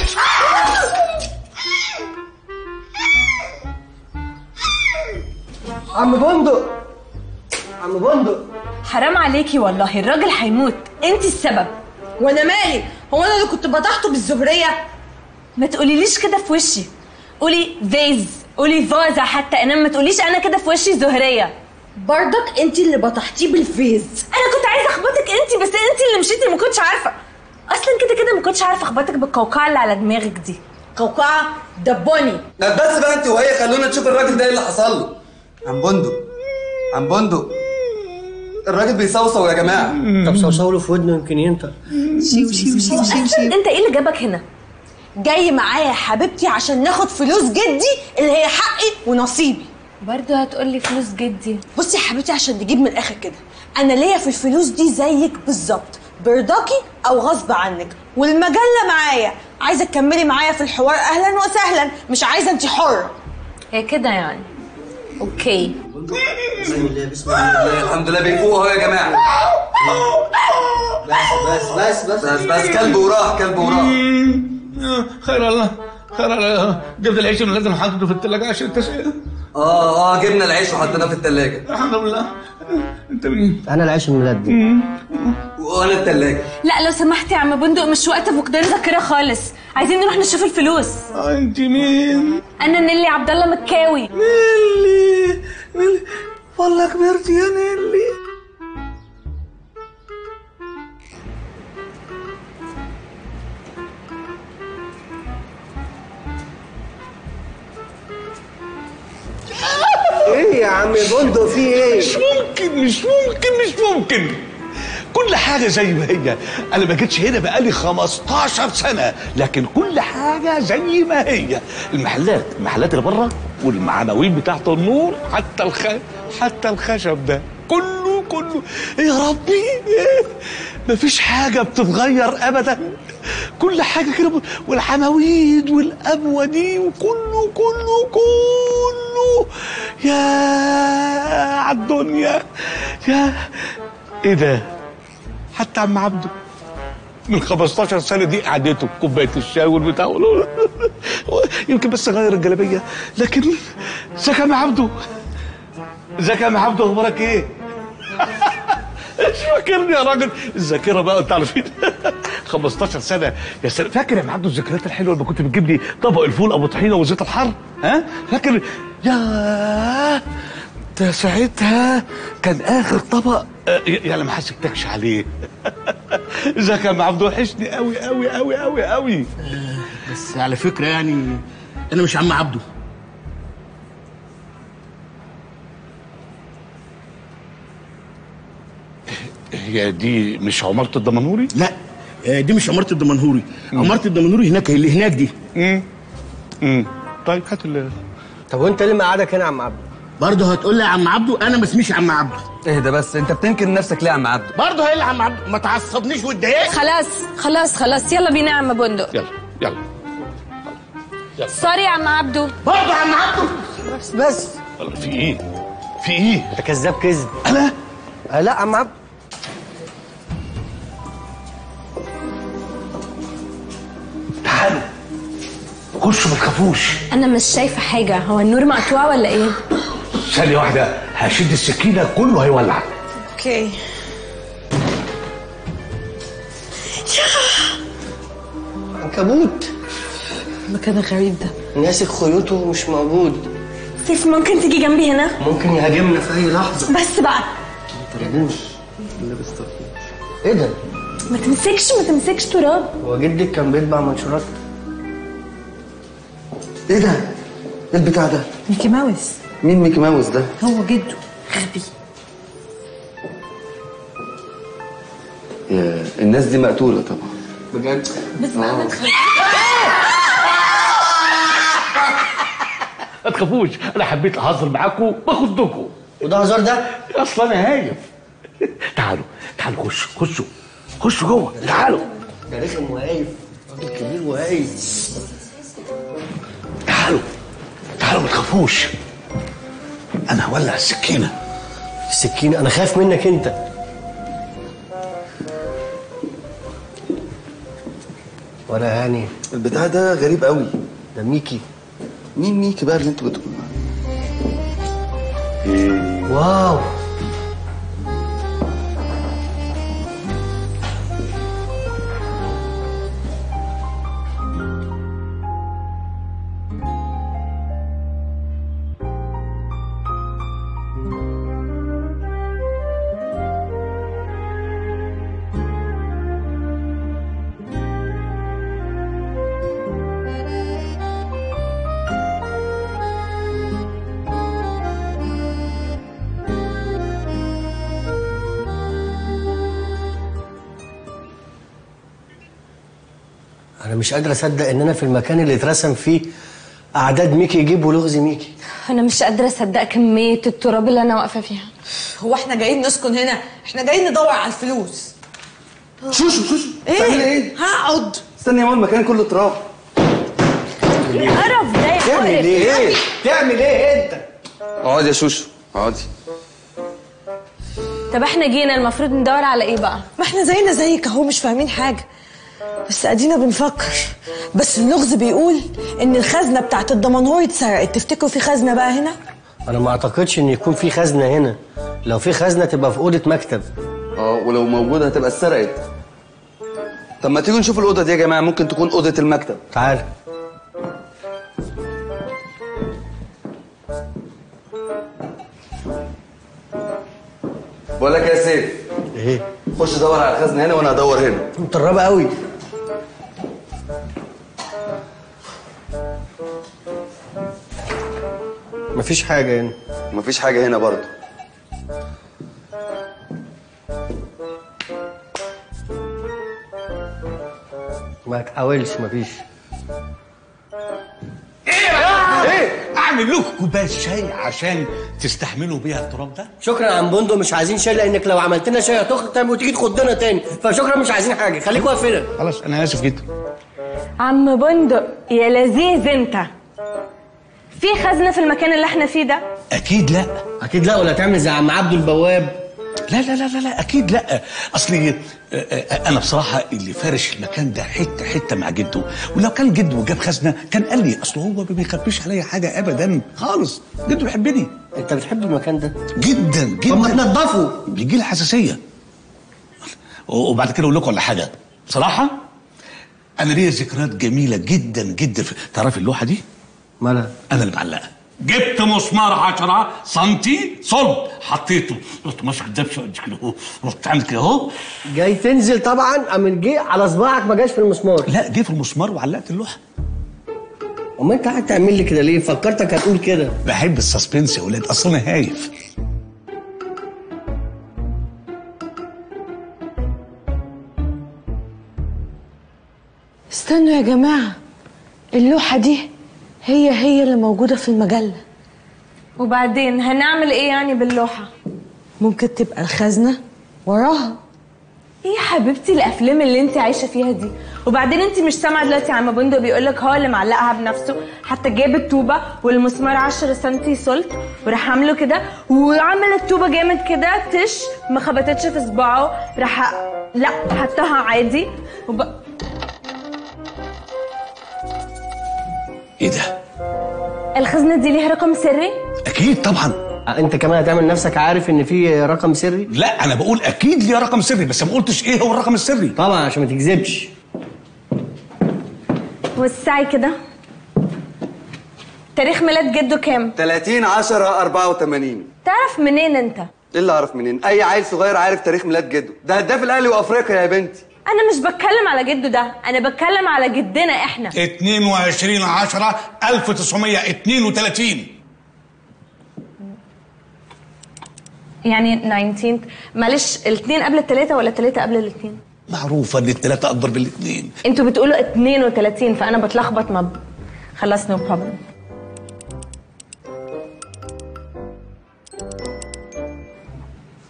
عم بندق عم بندق حرام عليكي والله الراجل هيموت انت السبب وانا مالي هو انا اللي كنت بطحته بالزهريه ما تقوليليش كده في وشي قولي فيز قولي فازة حتى انما ما تقوليش انا كده في وشي زهرية برضك انت اللي بطحتيه بالفيز انا كنت عايزه اخبطك انت بس انت اللي مشيتي ما كنتش عارفه اصلا كده كده ما كنتش عارفه اخبطك بالقوقعه اللي على دماغك دي قوقعه دبوني طب بس بقى انت وهي خلونا نشوف الراجل ده ايه اللي حصل له عم بندق عم بندق الراجل بيصوصو يا جماعه طب صوصو له في ودنه يمكن ينطق شيو شيو شيو شيو شيو انت ايه اللي جابك هنا جاي معايا يا حبيبتي عشان ناخد فلوس جدي اللي هي حقي ونصيبي برضه هتقولي فلوس جدي بصي يا حبيبتي عشان نجيب من الاخر كده انا ليا في الفلوس دي زيك بالظبط برضاكي او غصب عنك والمجله معايا عايزه تكملي معايا في الحوار اهلا وسهلا مش عايزه انت حره هي كده يعني اوكي بسم الله بسم الله الحمد لله بيفوق اهو يا جماعه بس بس بس بس بس كلب وراح كلب وراح خير الله خير الله جبت العيش اللي لازم احطه في الثلاجه عشان التسقيه اه اه جبنا العيش وحطيناه في الثلاجه الحمد لله انت مين؟ انا العيش الملدي وانا الثلاجه لا لو سمحت يا عم بندق مش وقت فقدان ذاكره خالص عايزين نروح نشوف الفلوس انت مين؟ انا نيلي عبد الله مكاوي نيلي نيلي والله كبرت يا نيلي ايه يا عم بندق في ايه مش ممكن مش ممكن مش ممكن كل حاجة زي ما هي أنا ما جيتش هنا بقالي 15 سنة لكن كل حاجة زي ما هي المحلات المحلات اللي بره والمعناوين بتاعت النور حتى الخ... حتى الخشب ده كله كله يا ربي إيه؟ مفيش حاجة بتتغير أبدا كل حاجة كده ب- والعواميد والأبوة دي وكله كله كله يا عالدنيا يا ايه ده حتى عم عبده من 15 سنه دي قعدته كوبايه الشاي والبتاع والو- يمكن بس غير الجلابيه لكن ازيك يا عم عبده ازيك يا عم عبده اخبارك ايه؟ مش فاكرني يا راجل الذاكره بقى انت عارفين 15 سنه يا سلام فاكر يا عم عبده الذكريات الحلوه لما كنت بتجيب لي طبق الفول ابو طحينه وزيت الحر ها فاكر يا ده ساعتها كان اخر طبق آه، يعني ما حسبتكش عليه ازيك يا عم عبده وحشني قوي قوي قوي قوي قوي بس على فكره يعني انا مش عم عبده هي دي مش عمارة الدمنهوري؟ لا آه، دي مش عماره الدمنهوري عماره الدمنهوري هناك اللي هناك دي امم امم طيب هات ال طب وانت ليه مقعدك هنا يا عم عبده برضه هتقول لي يا عم عبده انا ما اسميش عم عبده اهدى بس انت بتنكر نفسك ليه يا عم عبده برضه هي اللي عم عبده ما تعصبنيش واتضايقت خلاص خلاص خلاص يلا بينا يا عم بندق يلا يلا سوري يا عم عبدو برضه يا عم عبده بس بس والله في ايه؟ في ايه؟ انت كذاب كذب انا آه لا يا عم عبده تعالوا خشوا ما تخافوش انا مش شايفه حاجه هو النور مقطوع ولا ايه ثانية واحدة هشد السكينة كله هيولع اوكي عنكبوت المكان الغريب ده ماسك خيوطه مش موجود سيف ممكن تيجي جنبي هنا ممكن يهاجمنا في اي لحظه بس بقى طربوش لابس طربوش ايه ده؟ ما تمسكش ما تمسكش تراب هو جدك كان بيطبع منشورات ايه ده؟ ايه البتاع ده؟ ميكي ماوس مين ميكي ماوس ده؟ هو جده غبي يا الناس دي مقتولة طبعا بجد بس بقى ما تخافش ما تخافوش انا حبيت اهزر معاكم باخدكم وده هزار ده؟ اصلا انا هايف تعالوا تعالوا خشوا خشوا خشوا جوه تعالوا ده رخم وقايف راجل كبير وهايل تعالوا تعالوا ما تخافوش انا هولع السكينه السكينه انا خايف منك انت ولا هاني البتاع ده غريب قوي ده ميكي مين ميكي بقى اللي انتوا بتقولوا واو انا مش قادر اصدق ان انا في المكان اللي اترسم فيه اعداد ميكي يجيب ولغز ميكي انا مش قادره اصدق كميه التراب اللي انا واقفه فيها هو احنا جايين نسكن هنا احنا جايين ندور على الفلوس شوشو شوشو ايه بتعملي ايه؟ هقعد استني يا ماما المكان كله تراب القرف ده يا تعمل مقرف. ايه؟ تعمل ايه انت؟ اقعدي يا شوشو اقعدي طب احنا جينا المفروض ندور على ايه بقى ما احنا زينا زيك اهو مش فاهمين حاجه بس ادينا بنفكر بس اللغز بيقول ان الخزنه بتاعت الدمنهور اتسرقت تفتكروا في خزنه بقى هنا انا ما اعتقدش ان يكون في خزنه هنا لو في خزنه تبقى في اوضه مكتب اه ولو موجوده هتبقى اتسرقت طب ما تيجوا نشوف الاوضه دي يا جماعه ممكن تكون اوضه المكتب تعال بقول لك يا سيف ايه خش دور على الخزنه هنا وانا هدور هنا مطربه قوي مفيش حاجه هنا مفيش حاجه هنا برضه ما تحاولش مفيش ايه اعمل لكم كوبايه شاي عشان تستحملوا بيها التراب ده شكرا يا عم بندق مش عايزين شاي لانك لو عملت لنا شاي هتخرج تاني وتيجي تخضنا تاني فشكرا مش عايزين حاجه خليك واقف هنا خلاص انا اسف جدا عم بندق يا لذيذ انت في خزنه في المكان اللي احنا فيه ده اكيد لا اكيد لا ولا تعمل زي عم عبده البواب لا لا لا لا, لا اكيد لا اصلي آه، آه، انا بصراحه اللي فارش المكان ده حته حته مع جده ولو كان جده جاب خزنه كان قال لي اصل هو ما بيخبيش عليا حاجه ابدا خالص جده بيحبني انت بتحب المكان ده جدا جدا طب ما تنضفه بيجي لي حساسيه وبعد كده اقول لكم على حاجه بصراحه انا ليا ذكريات جميله جدا جدا في... تعرف اللوحه دي مالها انا اللي معلقها جبت مسمار 10 سنتي صلب حطيته رحت ماسك الدبشه قد كده اهو رحت عامل كده اهو جاي تنزل طبعا قام جه على صباعك ما جاش في المسمار لا جه في المسمار وعلقت اللوحه امال انت قاعد تعمل لي كده ليه فكرتك هتقول كده بحب السسبنس يا ولاد اصل انا هايف استنوا يا جماعه اللوحه دي هي هي اللي موجوده في المجله وبعدين هنعمل ايه يعني باللوحه ممكن تبقى الخزنه وراها ايه يا حبيبتي الافلام اللي انت عايشه فيها دي وبعدين انت مش سامعه دلوقتي عم بندق بيقول لك هو اللي معلقها بنفسه حتى جاب الطوبه والمسمار 10 سم سلط وراح عامله كده وعمل الطوبه جامد كده تش ما خبطتش في صباعه راح لا حطها عادي وب... ايه ده الخزنه دي ليها رقم سري اكيد طبعا انت كمان هتعمل نفسك عارف ان في رقم سري لا انا بقول اكيد ليه رقم سري بس ما قلتش ايه هو الرقم السري طبعا عشان ما تكذبش وسعي كده تاريخ ميلاد جده كام 30 10 84 تعرف منين انت ايه اللي اعرف منين اي عيل صغير عارف تاريخ ميلاد جده ده هداف الاهلي وافريقيا يا بنتي انا مش بتكلم على جده ده انا بتكلم على جدنا احنا 22 10 1932 يعني 19 معلش الاثنين قبل الثلاثه ولا الثلاثه قبل الاثنين معروفه ان الثلاثه اكبر من الاثنين انتوا بتقولوا 32 فانا بتلخبط ما ب... خلاص نو بروبلم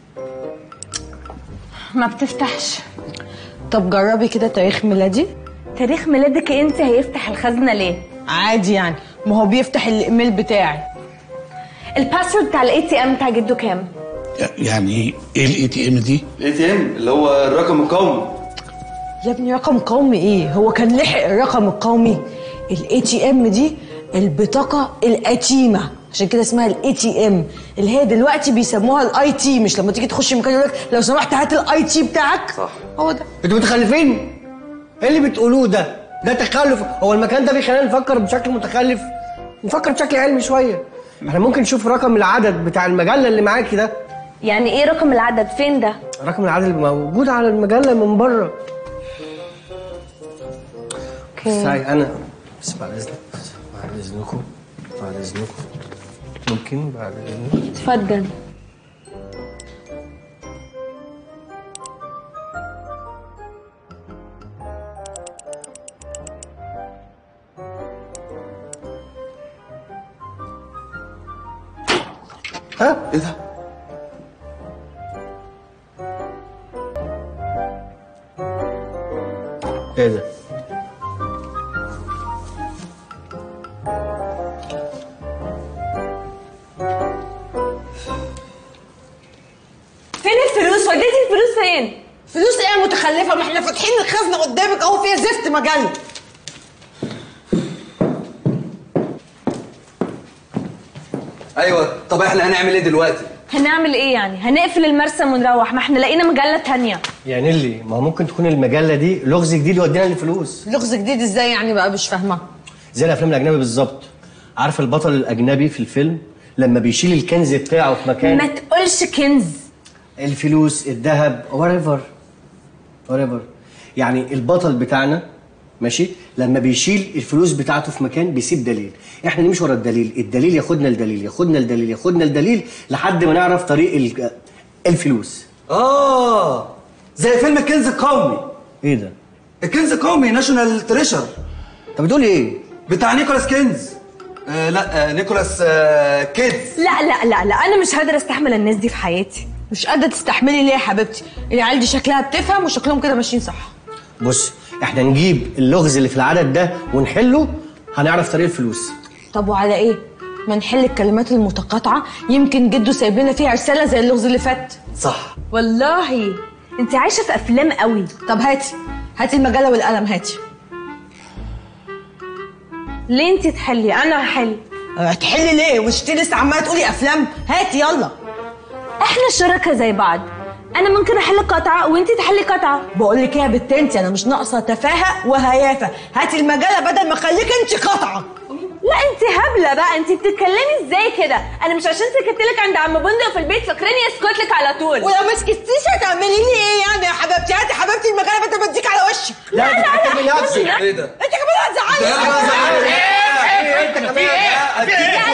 ما بتفتحش طب جربي كده تاريخ ميلادي تاريخ ميلادك انت هيفتح الخزنه ليه عادي يعني ما هو بيفتح الايميل بتاعي الباسورد بتاع الاي تي ام بتاع جده كام يعني ايه الاي تي ام دي؟ الاي تي ام اللي هو الرقم القومي يا ابني رقم قومي ايه هو كان لحق الرقم القومي الاي تي ام دي البطاقه القديمه عشان كده اسمها الاي تي ام اللي هي دلوقتي بيسموها الاي تي مش لما تيجي تخش مكان يقول لك لو سمحت هات الاي تي بتاعك صح هو ده انتوا متخلفين ايه اللي بتقولوه ده ده تخلف هو المكان ده بيخلينا نفكر بشكل متخلف نفكر بشكل علمي شويه احنا ممكن نشوف رقم العدد بتاع المجله اللي معاكي ده يعني ايه رقم العدد فين ده رقم العدد اللي موجود على المجله من بره اوكي ساي انا بس بعد اذنك بعد اذنكم بعد اذنكم ممكن بعد اذنك اتفضل ها ايه ده ايه ده فين الفلوس وديتي الفلوس فين فلوس ايه يا متخلفه ما احنا فاتحين الخزنه قدامك اهو فيها زفت مجله ايوه طب احنا هنعمل ايه دلوقتي هنعمل ايه يعني هنقفل المرسم ونروح ما احنا لقينا مجله تانية يا نيلي ما هو ممكن تكون المجله دي لغز جديد يودينا للفلوس لغز جديد ازاي يعني بقى مش فاهمه زي الافلام الاجنبي بالظبط عارف البطل الاجنبي في الفيلم لما بيشيل الكنز بتاعه في مكان ما تقولش كنز الفلوس الذهب whatever whatever يعني البطل بتاعنا ماشي لما بيشيل الفلوس بتاعته في مكان بيسيب دليل احنا نمشي ورا الدليل الدليل ياخدنا لدليل ياخدنا لدليل ياخدنا لدليل لحد ما نعرف طريق ال- الفلوس اه زي فيلم الكنز القومي ايه ده الكنز القومي ناشونال تريشر طب بتقول ايه بتاع نيكولاس كينز آه لا آه نيكولاس آه كيدز لا لا لا لا انا مش قادره استحمل الناس دي في حياتي مش قادره تستحملي ليه يا حبيبتي العيال دي شكلها بتفهم وشكلهم كده ماشيين صح بص احنا نجيب اللغز اللي في العدد ده ونحله هنعرف طريق الفلوس طب وعلى ايه ما نحل الكلمات المتقاطعه يمكن جده سايب لنا فيها رساله زي اللغز اللي فات صح والله انت عايشه في افلام قوي طب هاتي هاتي المجله والقلم هاتي ليه انت تحلي انا هحل هتحلي ليه وانت لسه عماله تقولي افلام هاتي يلا احنا شركاء زي بعض انا ممكن احل قطعه وانت تحلي قطعه بقول لك ايه يا بت انت انا مش ناقصه تفاهه وهيافه هاتي المجله بدل ما اخليك انت قطعه لا انت هبله بقى انت بتتكلمي ازاي كده انا مش عشان سكت لك عند عم بندق في البيت فاكراني اسكت لك على طول ولو ما سكتيش هتعملي لي ايه يعني يا حبيبتي هاتي حبيبتي المجله بدل ما اديك على وشك لا لا لا بصي، لا. ايه ده انت كمان هتزعلي انت كمان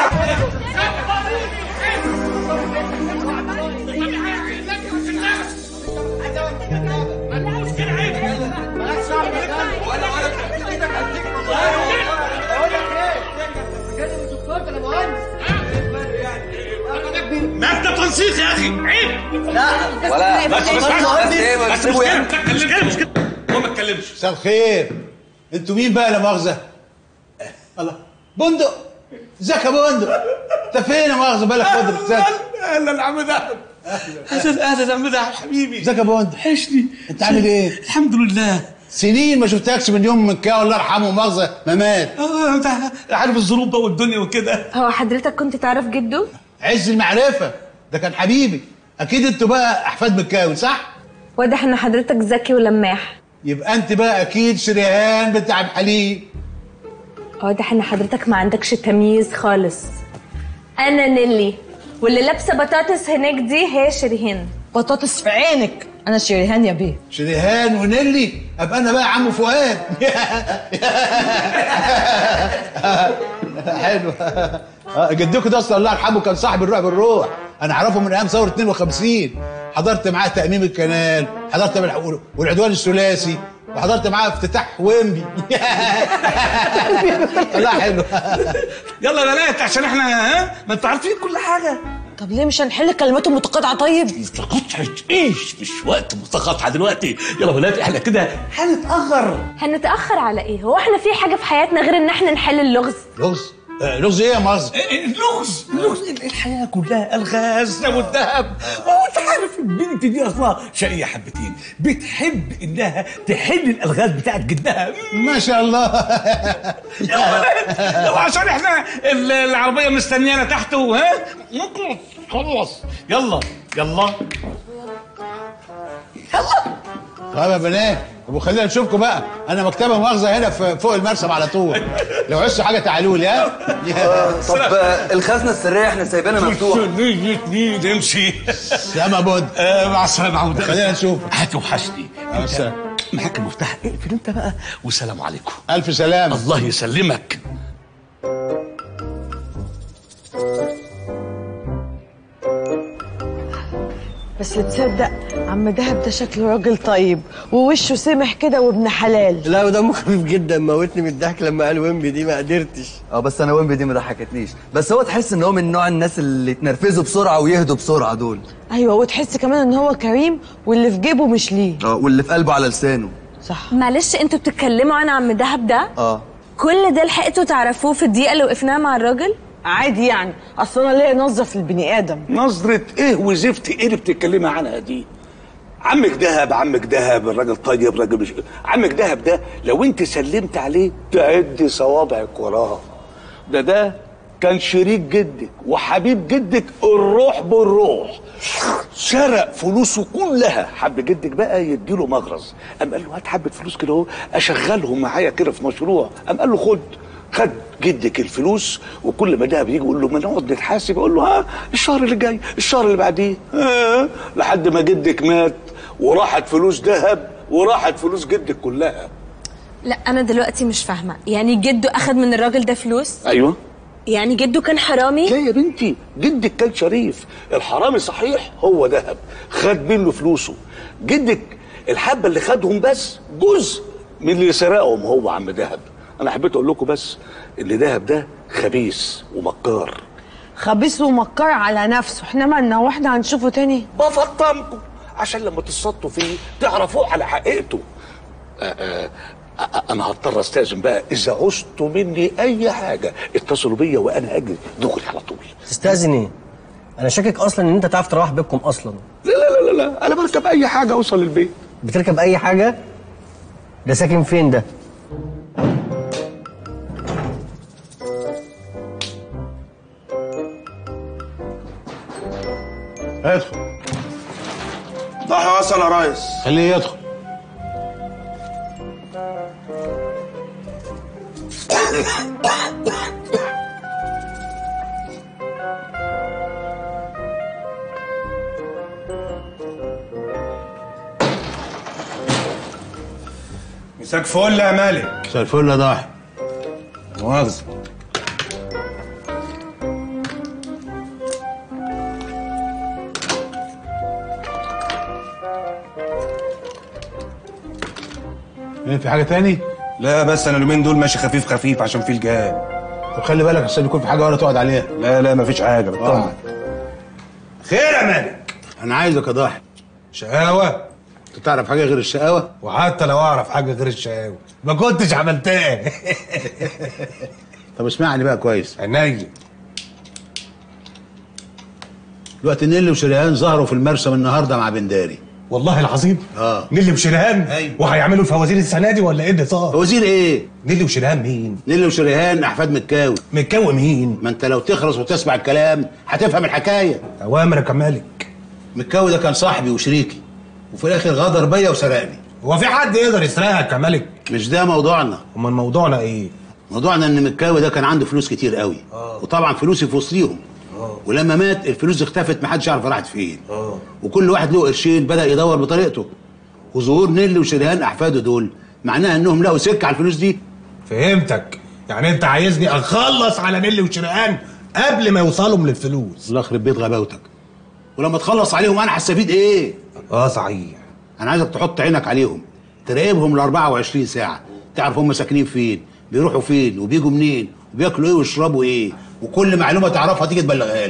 مكتب تنسيق يا اخي عيب ولا بس بس بس ايه بس بس سيبه يعني مش كده مش كده هو ما اتكلمش مساء الخير انتوا مين بقى لا مؤاخذه الله بندق ازيك يا بندق انت فين يا مؤاخذه بالك مدرك ازيك اهلا يا عم دهب اهلا اهلا يا عم دهب حبيبي ازيك يا بندق وحشني انت عامل ايه الحمد لله سنين ما شفتكش من يوم من كاو الله يرحمه مؤاخذه ما مات اه انت عارف الظروف بقى والدنيا وكده هو حضرتك كنت تعرف جده عز المعرفه ده كان حبيبي اكيد انتوا بقى احفاد مكاوي صح واضح ان حضرتك ذكي ولماح يبقى انت بقى اكيد شريهان بنت عبد الحليم واضح ان حضرتك ما عندكش تمييز خالص انا نيلي واللي لابسه بطاطس هناك دي هي شريهان بطاطس في عينك انا شريهان يا بيه شريهان ونيلي ابقى انا بقى عمو فؤاد حلو آه، جدكم ده اصلا الله يرحمه كان صاحب الروح بالروح انا اعرفه من ايام ثوره 52 حضرت معاه تاميم الكنال حضرت بالح- والعدوان الثلاثي وحضرت معاه افتتاح ويمبي الله حلو يلا يا بنات عشان احنا ها ما انتوا عارفين كل حاجه طب ليه مش هنحل كلماته متقاطعه طيب متقاطعة ايش مش وقت متقاطعة دلوقتي يلا بنات احنا كده هنتأخر هنتاخر على ايه هو احنا في حاجه في حياتنا غير ان احنا نحل اللغز لغز آه، لغز ايه يا مصر؟ اللغز اللغز الحياة كلها الغاز والذهب وانت عارف البنت دي اصلا شقية حبتين بتحب انها تحل الالغاز بتاعت جدها ما شاء الله يا ولد لو عشان احنا ال- العربية مستنيانا تحت ها نخلص خلص يلا يلا طيب يا بنات طب وخلينا نشوفكم بقى انا مكتبه مؤاخذه هنا في فوق المرسم على طول لو عوزتوا حاجه تعالوا لي ها طب آه، الخزنه السريه احنا سايبينها مفتوحه نمشي سلام يا بود مع السلامة عودة خلينا نشوف هتوحشني مع السلامة. معاك المفتاح اقفل انت بقى والسلام عليكم الف سلامه الله يسلمك بس تصدق عم دهب ده شكله راجل طيب ووشه سمح كده وابن حلال لا ودمه خفيف جدا موتني من الضحك لما قال ويمبي دي ما قدرتش اه بس انا ويمبي دي ما ضحكتنيش بس هو تحس ان هو من نوع الناس اللي يتنرفزوا بسرعه ويهدوا بسرعه دول ايوه وتحس كمان ان هو كريم واللي في جيبه مش ليه اه واللي في قلبه على لسانه صح معلش انتوا بتتكلموا عن عم دهب ده اه كل ده لحقتوا تعرفوه في الدقيقه اللي وقفناها مع الراجل عادي يعني اصل انا ليا نظره في البني ادم نظرة ايه وزفت ايه اللي بتتكلمي عنها دي عمك دهب عمك دهب الراجل طيب راجل مش عمك دهب ده لو انت سلمت عليه تعدي صوابعك وراه ده ده كان شريك جدك وحبيب جدك الروح بالروح سرق فلوسه كلها حب جدك بقى يديله مغرز قام قال له هات حبه فلوس كده اهو اشغلهم معايا كده في مشروع قام قال له خد خد جدك الفلوس وكل ما دهب يجي يقول له ما نقعد نتحاسب يقول له ها الشهر اللي جاي الشهر اللي بعديه ها لحد ما جدك مات وراحت فلوس دهب وراحت فلوس جدك كلها لا انا دلوقتي مش فاهمه يعني جده اخد من الراجل ده فلوس ايوه يعني جده كان حرامي لا يا بنتي جدك كان شريف الحرامي صحيح هو دهب خد منه فلوسه جدك الحبه اللي خدهم بس جزء من اللي سرقهم هو عم دهب انا حبيت اقول لكم بس ان دهب ده خبيث ومكار خبيث ومكار على نفسه احنا مالنا واحنا هنشوفه تاني بفطمكم عشان لما تصطوا فيه تعرفوه على حقيقته آه، آه، آه، انا هضطر استاذن بقى اذا عوزتوا مني اي حاجه اتصلوا بيا وانا اجري دغري على طول تستاذن ايه انا شاكك اصلا ان انت تعرف تروح بيتكم اصلا لا لا لا لا انا بركب اي حاجه اوصل البيت بتركب اي حاجه ده ساكن فين ده ادخل ضحى وصل يا ريس خليه يدخل مساك فل يا مالك مساء الفل يا ضاحي مؤاخذة ايه في حاجه تاني لا بس انا اليومين دول ماشي خفيف خفيف عشان في الجهاد طب خلي بالك عشان يكون في حاجه ولا تقعد عليها لا لا مفيش حاجه بطمن خير يا مالك انا عايزك يا ضاحي شقاوة انت تعرف حاجه غير الشقاوه وحتى لو اعرف حاجه غير الشقاوة ما كنتش عملتها طب اسمعني بقى كويس عينيا دلوقتي نيلي وشريهان ظهروا في المرسم النهارده مع بنداري والله العظيم اه نيلي وشريهان أيوة. وهيعملوا الفوازير السنه دي ولا ايه اللي صار وزير ايه نيلي وشريهان مين نيلي وشريهان احفاد مكاوي متكون مين ما انت لو تخرس وتسمع الكلام هتفهم الحكايه اوامرك يا مالك مكاوي ده كان صاحبي وشريكي وفي الاخر غدر بيا وسرقني هو في حد يقدر يسرقك يا مالك مش ده موضوعنا امال موضوعنا ايه موضوعنا ان مكاوي ده كان عنده فلوس كتير قوي وطبعا فلوسي في وسطيهم ولما مات الفلوس اختفت محدش يعرف راحت فين وكل واحد له قرشين بدا يدور بطريقته وظهور نيلي وشريهان احفاده دول معناها انهم لقوا سكه على الفلوس دي فهمتك يعني انت عايزني اخلص على نيلي وشريهان قبل ما يوصلوا للفلوس الله يخرب بيت غباوتك ولما تخلص عليهم انا هستفيد ايه اه صحيح انا عايزك تحط عينك عليهم تراقبهم ال 24 ساعه تعرف هم ساكنين فين بيروحوا فين وبيجوا منين وبياكلوا ايه ويشربوا ايه وكل معلومه تعرفها تيجي تبلغها لي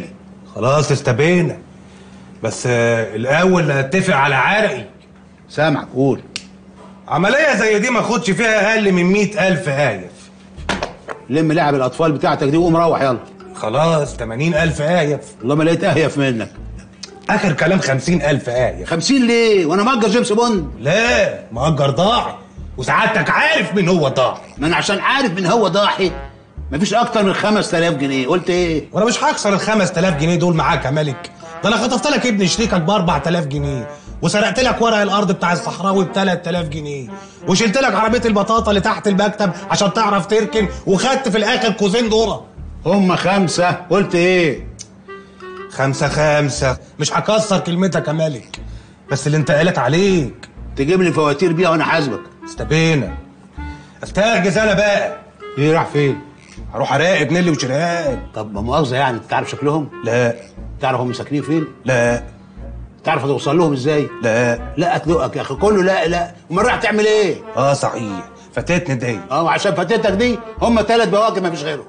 خلاص استبينا بس آه، الاول نتفق على عرقي سامعك قول عمليه زي دي ما اخدش فيها اقل من مئة الف هايف لم لعب الاطفال بتاعتك دي وقوم روح يلا خلاص 80 الف هايف والله ما لقيت اهيف منك اخر كلام 50 الف هايف 50 ليه وانا مأجر جيمس بوند لا مأجر ضاعي وسعادتك عارف من هو ضاعي ما انا عشان عارف من هو ضاحي مفيش اكتر من 5000 جنيه قلت ايه وانا مش هكسر ال 5000 جنيه دول معاك يا ملك ده انا خطفت لك ابن شريكك ب 4000 جنيه وسرقت لك ورق الارض بتاع الصحراوي ب 3000 جنيه وشلت لك عربيه البطاطا اللي تحت المكتب عشان تعرف تركن وخدت في الاخر كوزين ذره هم خمسة قلت ايه خمسة خمسة مش هكسر كلمتك يا ملك بس اللي انت قالت عليك تجيب لي فواتير بيها وانا حاسبك استبينا استهجز انا بقى ايه راح فين هروح اراقب نيلي وشريهان طب ما مؤاخذه يعني انت تعرف شكلهم لا تعرف هم ساكنين فين لا تعرف توصل لهم ازاي لا لا اتلقك يا اخي كله لا لا امال راح تعمل ايه اه صحيح فاتتني دي اه عشان فاتتك دي هم ثلاث بواكب مفيش غيرهم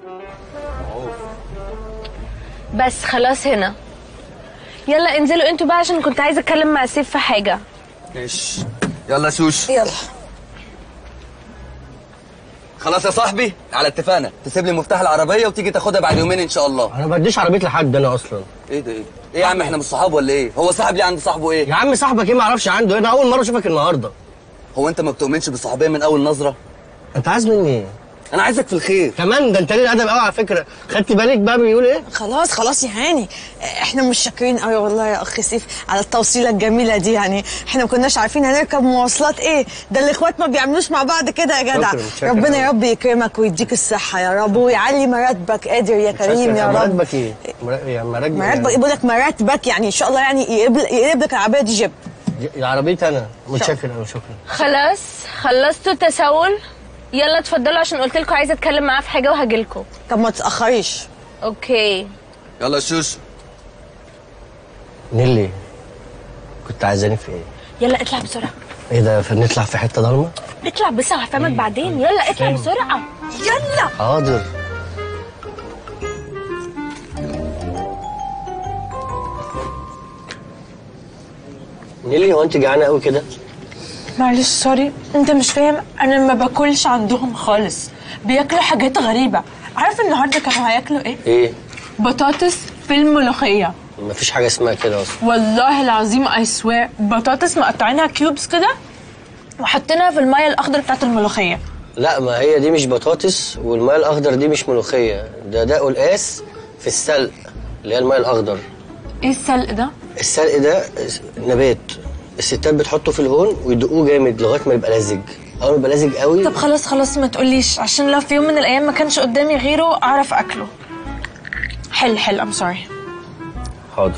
بس خلاص هنا يلا انزلوا انتوا بقى عشان كنت عايزه اتكلم مع سيف في حاجه ماشي يلا يا سوش يلا خلاص يا صاحبي على اتفاقنا تسيب لي مفتاح العربيه وتيجي تاخدها بعد يومين ان شاء الله انا ما بديش عربيه لحد انا اصلا ايه ده ايه ايه يا عم احنا مش صحاب ولا ايه هو صاحب ليه عند صاحبه ايه يا عم صاحبك ايه ما اعرفش عنده ايه انا اول مره اشوفك النهارده هو انت ما بتؤمنش بالصحوبيه من اول نظره انت عايز مني ايه انا عايزك في الخير كمان ده انت ليه ادب قوي على فكره خدت بالك بقى بيقول ايه خلاص خلاص يا هاني احنا مش شاكرين قوي والله يا اخ سيف على التوصيله الجميله دي يعني احنا ما كناش عارفين هنركب مواصلات ايه ده الاخوات ما بيعملوش مع بعض كده يا جدع شكراً، شكراً. ربنا يا رب يكرمك ويديك الصحه يا رب ويعلي مراتبك قادر يا كريم يا رب مراتبك ايه مرا- يا مراتبك مراتبك يقول لك مراتبك يعني ان شاء الله يعني يقلب يقلب لك العربيه دي جيب يا عربيتي انا متشكر قوي شكرا خلاص خلصتوا التسول يلا اتفضلوا عشان قلت لكم عايزه اتكلم معاه في حاجه وهجيلكم طب ما تتاخريش اوكي يلا يا سوس نيلي كنت عايزاني في ايه يلا اطلع بسرعه ايه ده فنطلع في حته ضلمه اطلع بس هفهمك بعدين يلا اطلع بسرعه يلا حاضر نيلي هو انت جعانه قوي كده معلش سوري انت مش فاهم انا ما باكلش عندهم خالص بياكلوا حاجات غريبه عارف النهارده كانوا هياكلوا ايه ايه بطاطس في الملوخيه مفيش حاجه اسمها كده اصلا والله العظيم اي سوير بطاطس مقطعينها كيوبس كده وحاطينها في الميه الاخضر بتاعت الملوخيه لا ما هي دي مش بطاطس والماء الاخضر دي مش ملوخيه ده ده قلقاس في السلق اللي هي الماء الاخضر ايه السلق ده السلق ده نبات الستات بتحطه في الهون ويدقوه جامد لغايه ما يبقى لزج اول ما يبقى لزج قوي طب خلاص خلاص ما تقوليش عشان لو في يوم من الايام ما كانش قدامي غيره اعرف اكله حل حل ام سوري حاضر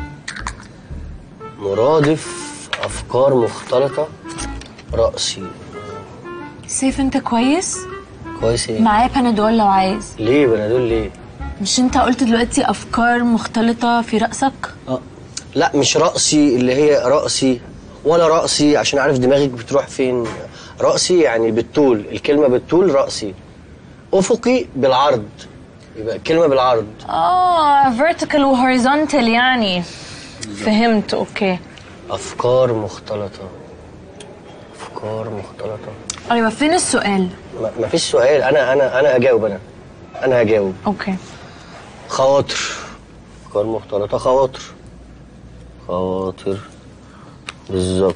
مرادف افكار مختلطه راسي سيف انت كويس كويس ايه معايا بنادول لو عايز ليه بنادول ليه مش انت قلت دلوقتي افكار مختلطه في راسك اه لا مش رأسي اللي هي رأسي ولا رأسي عشان عارف دماغك بتروح فين رأسي يعني بالطول الكلمة بالطول رأسي أفقي بالعرض يبقى الكلمة بالعرض اه فيرتيكال وهوريزونتال يعني فهمت اوكي أفكار مختلطة أفكار مختلطة ايوه فين السؤال ما- مفيش سؤال أنا أنا أنا أجاوب أنا أنا هجاوب اوكي خواطر أفكار مختلطة خواطر خواطر بالظبط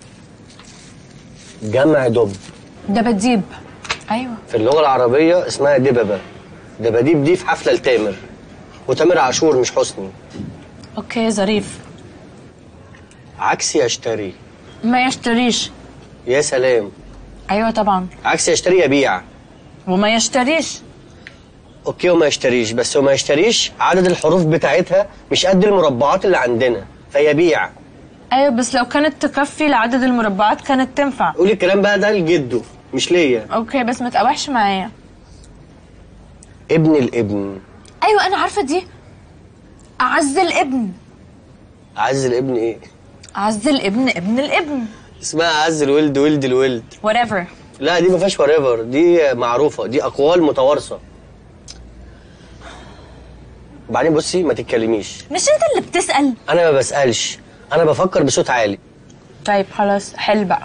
جمع دب دباديب ايوه في اللغة العربية اسمها دببة دباديب دي في حفلة لتامر وتامر عاشور مش حسني اوكي ظريف عكس يشتري ما يشتريش يا سلام ايوه طبعا عكس يشتري يبيع وما يشتريش اوكي وما يشتريش بس وما يشتريش عدد الحروف بتاعتها مش قد المربعات اللي عندنا فيبيع ايوه بس لو كانت تكفي لعدد المربعات كانت تنفع قولي الكلام بقى ده لجده مش ليا اوكي بس ما تقوحش معايا ابن الابن ايوه انا عارفه دي اعز الابن عز الابن ايه اعز الابن ابن الابن اسمها عز الولد ولد الولد whatever لا دي ما فيهاش وريفر دي معروفة دي أقوال متوارثة وبعدين بصي ما تتكلميش مش انت اللي بتسال انا ما بسالش انا بفكر بصوت عالي طيب خلاص حل بقى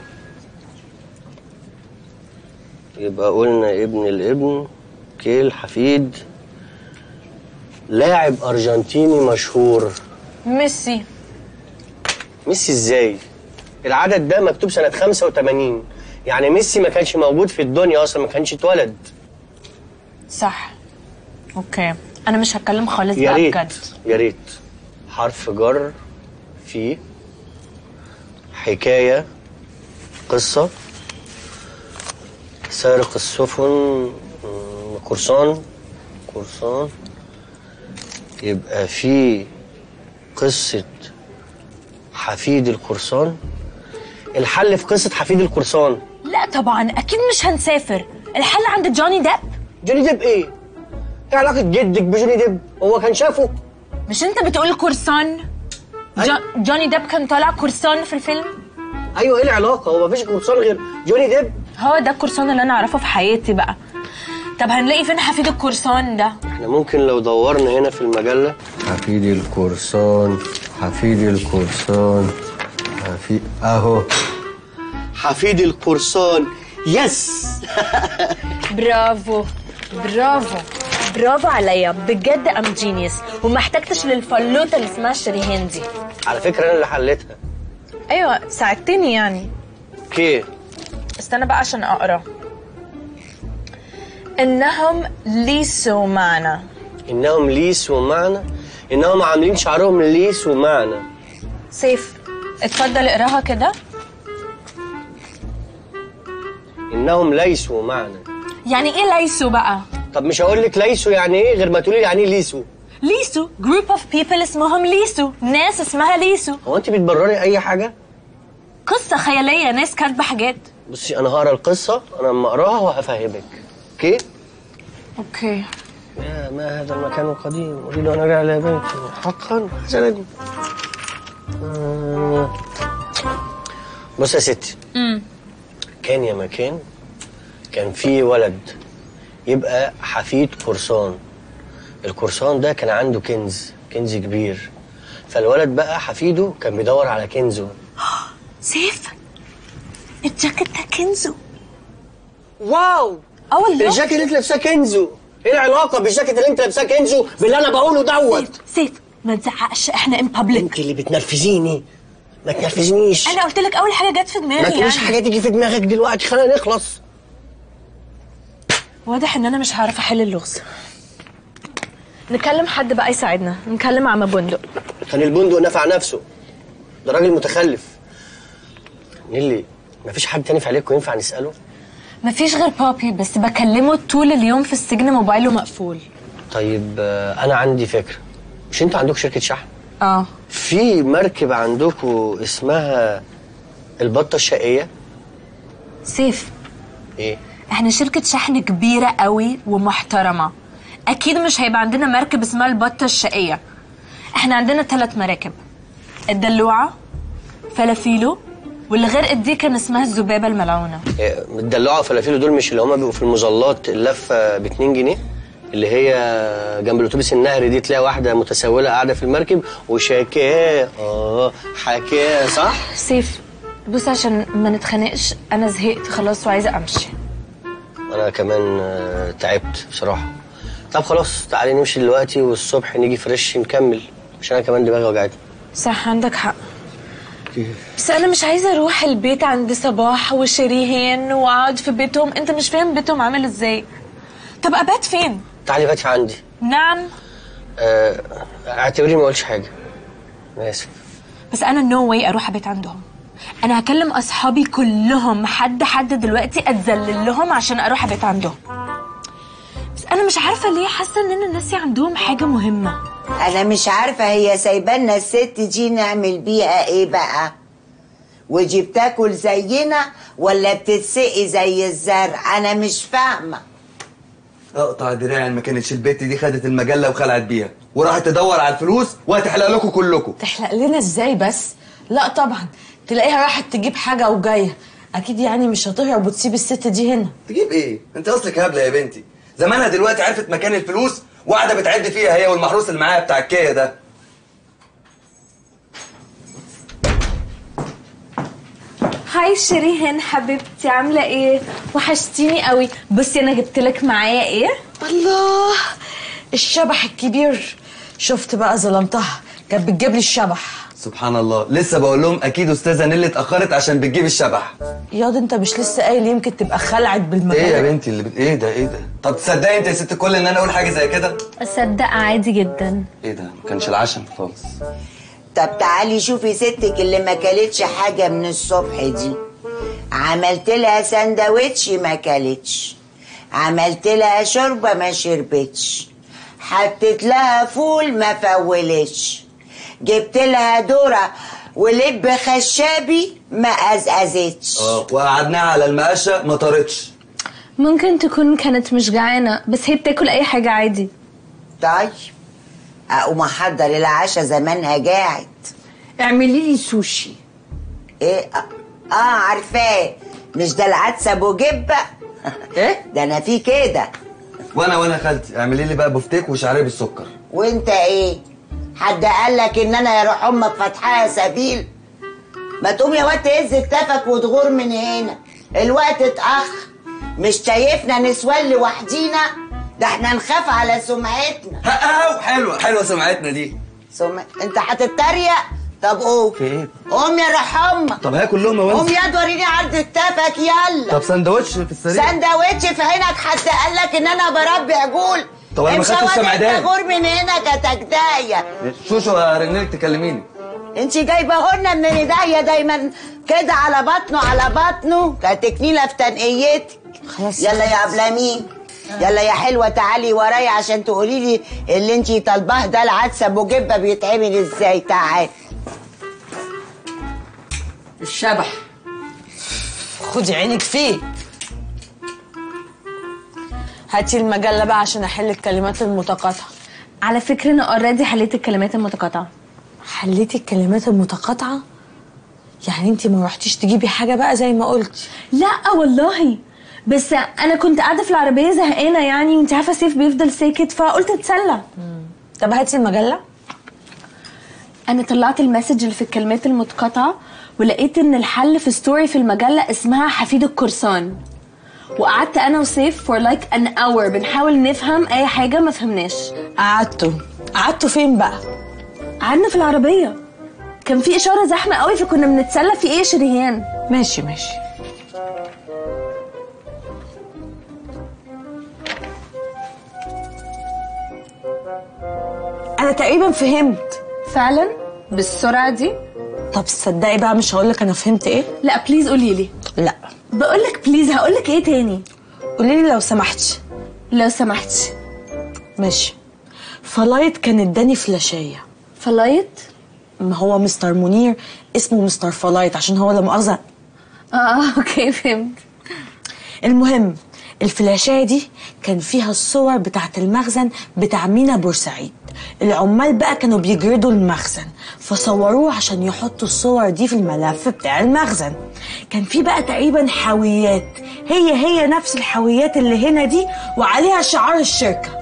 يبقى قلنا ابن الابن كيل حفيد لاعب ارجنتيني مشهور ميسي ميسي ازاي العدد ده مكتوب سنة 85 يعني ميسي ما كانش موجود في الدنيا اصلا ما كانش اتولد صح اوكي انا مش هتكلم خالص يا بقى ريت بجد يا ريت حرف جر في حكاية قصة سارق السفن مم، قرصان قرصان يبقى في قصة حفيد القرصان الحل في قصة حفيد القرصان لا طبعا اكيد مش هنسافر الحل عند جوني ديب جوني ديب ايه؟ ايه علاقة جدك بجوني ديب؟ هو كان شافه؟ مش انت بتقول قرصان جو... جوني ديب كان طالع قرصان في الفيلم ايوه ايه العلاقة؟ هو مفيش قرصان غير جوني ديب؟ هو ده القرصان اللي انا اعرفه في حياتي بقى طب هنلاقي فين حفيد القرصان ده احنا ممكن لو دورنا هنا في المجلة حفيد القرصان حفيد القرصان حفيد اهو حفيد القرصان يس برافو برافو برافو عليا بجد ام جينيوس وما احتجتش للفلوته اللي اسمها شريهان دي على فكرة انا اللي حليتها ايوه ساعدتني يعني اوكي استنى بقى عشان اقرا انهم ليسوا معنا انهم ليس ومعنى انهم عاملين شعرهم ليس ومعنى سيف اتفضل اقراها كده انهم ليسوا معنى يعني ايه ليسوا بقى طب مش هقول لك ليسوا يعني ايه غير ما تقولي يعني ايه ليسوا ليسوا جروب اوف بيبل اسمهم ليسوا ناس اسمها ليسوا هو انت بتبرري اي حاجه قصه خياليه ناس كاتبه حاجات بصي انا هقرا القصه انا لما اقراها وهفهمك اوكي اوكي يا ما هذا المكان القديم اريد ان ارجع الى بيتي حقا حسنا آه. بص يا ستي امم كان يا مكان كان في ولد يبقى حفيد قرصان القرصان ده كان عنده كنز كنز كبير فالولد بقى حفيده كان بيدور على كنزه سيف الجاكيت ده كنزو واو اه والله الجاكيت اللي انت لابساه كنزو ايه العلاقه بالجاكيت اللي انت لابساه كنزو باللي انا بقوله دوت سيف ما تزعقش احنا ان بابليك انت اللي بتنرفزيني ما تنرفزنيش انا قلت لك اول حاجه جت في ما دماغي تقوليش يعني حاجه تيجي في دماغك دلوقتي خلينا نخلص واضح ان انا مش هعرف احل اللغز نكلم حد بقى يساعدنا نكلم عم بندق كان البندق نفع نفسه ده راجل متخلف نيلي مفيش حد تاني في عليكم ينفع نساله مفيش غير بابي بس بكلمه طول اليوم في السجن موبايله مقفول طيب آه، انا عندي فكره مش انتوا عندكم شركه شحن اه في مركب عندكم اسمها البطه الشقيه سيف ايه احنا شركة شحن كبيرة قوي ومحترمة اكيد مش هيبقى عندنا مركب اسمها البطة الشقية احنا عندنا ثلاث مراكب الدلوعة فلافيلو واللي غرقت دي كان اسمها الذبابة الملعونة إيه، الدلوعه وفلافيلو دول مش اللي هما بيبقوا في المظلات اللفه ب 2 جنيه اللي هي جنب الاتوبيس النهري دي تلاقي واحده متسوله قاعده في المركب وشاكاه اه حكاه صح سيف بص عشان ما نتخانقش انا زهقت خلاص وعايزة امشي انا كمان آه، تعبت بصراحه طب خلاص تعالي نمشي دلوقتي والصبح نيجي فريش نكمل عشان انا كمان دماغي وجعتني صح عندك حق بس انا مش عايزه اروح البيت عند صباح وشريهان واقعد في بيتهم انت مش فاهم بيتهم عامل ازاي طب ابات فين تعالي باتي عندي نعم آه، اعتبريني ما قلتش حاجه انا اسف بس انا نو واي اروح ابيت عندهم انا هكلم اصحابي كلهم حد حد دلوقتي اتذلل لهم عشان اروح ابيت عندهم بس انا مش عارفه ليه حاسه ان انا ناسي عندهم حاجه مهمه انا مش عارفه هي سايبانا الست دي نعمل بيها ايه بقى ودي بتاكل زينا ولا بتتسقي زي الزرع انا مش فاهمه اقطع دراعي ما كانتش البت دي خدت المجله وخلعت بيها وراحت تدور على الفلوس وهتحلق لكم كلكم تحلق لنا ازاي بس لا طبعا تلاقيها راحت تجيب حاجه وجايه اكيد يعني مش هتهرب وتسيب الست دي هنا تجيب ايه انت اصلك هبله يا بنتي زمانها دلوقتي عرفت مكان الفلوس وقاعده بتعد فيها هي والمحروس اللي معاها بتاع الكيا ده هاي شيرين حبيبتي عامله ايه وحشتيني قوي بصي انا جبت لك معايا ايه الله الشبح الكبير شفت بقى ظلمتها كانت بتجيب لي الشبح سبحان الله لسه بقول لهم اكيد استاذه نيلي اتاخرت عشان بتجيب الشبح ياض انت مش لسه قايل يمكن تبقى خلعت بالمكان ايه يا بنتي اللي بت... ايه ده ايه ده طب تصدقي انت يا ست الكل ان انا اقول حاجه زي كده اصدق عادي جدا ايه ده ما كانش العشم خالص طب تعالي شوفي ستك اللي ما كلتش حاجة من الصبح دي عملت لها سندوتش ما كلتش عملت لها شوربة ما شربتش حطيت لها فول ما فولتش جبت لها ذرة ولب خشابي ما أزأزتش اه وقعدناها على المقشه ما طارتش ممكن تكون كانت مش جعانه بس هي بتاكل اي حاجه عادي طيب اقوم احضر العشاء زمانها جاعت اعملي لي سوشي ايه اه, آه عارفاه مش ده العدس ابو جبه ايه ده انا في كده وانا وانا خالتي اعملي لي بقى بفتيك وشعريه بالسكر وانت ايه حد قال لك ان انا يا روح امك فاتحاها سبيل ما تقوم يا واد تهز كتافك وتغور من هنا الوقت اتاخر مش شايفنا نسوان لوحدينا ده احنا نخاف على سمعتنا اه حلوه حلوه سمعتنا دي سم... انت هتتريق طب قوم في ايه قوم يا روح امك طب هاكل لقمه قوم وانزل يا وريني عرض كتافك يلا طب سندوتش في السريع سندوتش في عينك حد قال لك ان انا بربي عجول طب أنا ما امشي خدتش يا واد سمعدان. انت غور من هنا كتجدايه شوشو ارنلك تكلميني انت جايبه لنا من ايديا دايما كده على بطنه على بطنه كتكنيله في تنقيتك خلاص يلا يا عبلامين يلا يا حلوه تعالي ورايا عشان تقولي لي اللي انت طالباه ده العدس ابو جبه بيتعمل ازاي تعالي الشبح خدي عينك فيه هاتي المجلة بقى عشان احل الكلمات المتقاطعة على فكره انا اوريدي حليت الكلمات المتقاطعه حليتي الكلمات المتقاطعة يعني انت ما رحتيش تجيبي حاجة بقى زي ما قلتي لا والله بس انا كنت قاعده في العربيه زهقانه يعني وانت عارفه سيف بيفضل ساكت فقلت اتسلى طب هاتي المجله انا طلعت المسج اللي في الكلمات المتقاطعه ولقيت ان الحل في ستوري في المجله اسمها حفيد القرصان وقعدت انا وسيف for like an hour بنحاول نفهم اي حاجه ما فهمناش قعدتوا قعدتوا فين بقى قعدنا في العربيه كان في اشاره زحمه قوي فكنا بنتسلى في ايه يا شريهان ماشي ماشي انا تقريبا فهمت فعلا بالسرعه دي طب تصدقي بقى مش هقول لك انا فهمت ايه لا بليز قولي لي لا بقول لك بليز هقول لك ايه تاني قولي لي لو سمحتي لو سمحتي ماشي فلايت كان اداني فلاشيه فلايت ما هو مستر منير اسمه مستر فلايت عشان هو لا مؤاخذه اه اوكي فهمت المهم الفلاشايه دي كان فيها الصور بتاعت المخزن بتاع مينا بورسعيد العمال بقى كانوا بيجردوا المخزن فصوروه عشان يحطوا الصور دي في الملف بتاع المخزن كان في بقى تقريبا حاويات هي هي نفس الحاويات اللي هنا دي وعليها شعار الشركه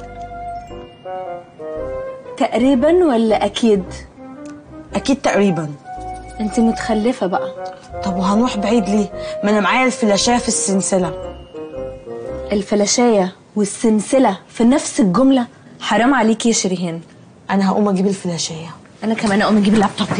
تقريبا ولا اكيد اكيد تقريبا انت متخلفه بقى طب وهنروح بعيد ليه ما انا معايا الفلاشايه في السلسله الفلاشايه والسلسله في نفس الجمله حرام عليكي يا شريهان انا هقوم اجيب الفلاشايه انا كمان اقوم اجيب اللابتوب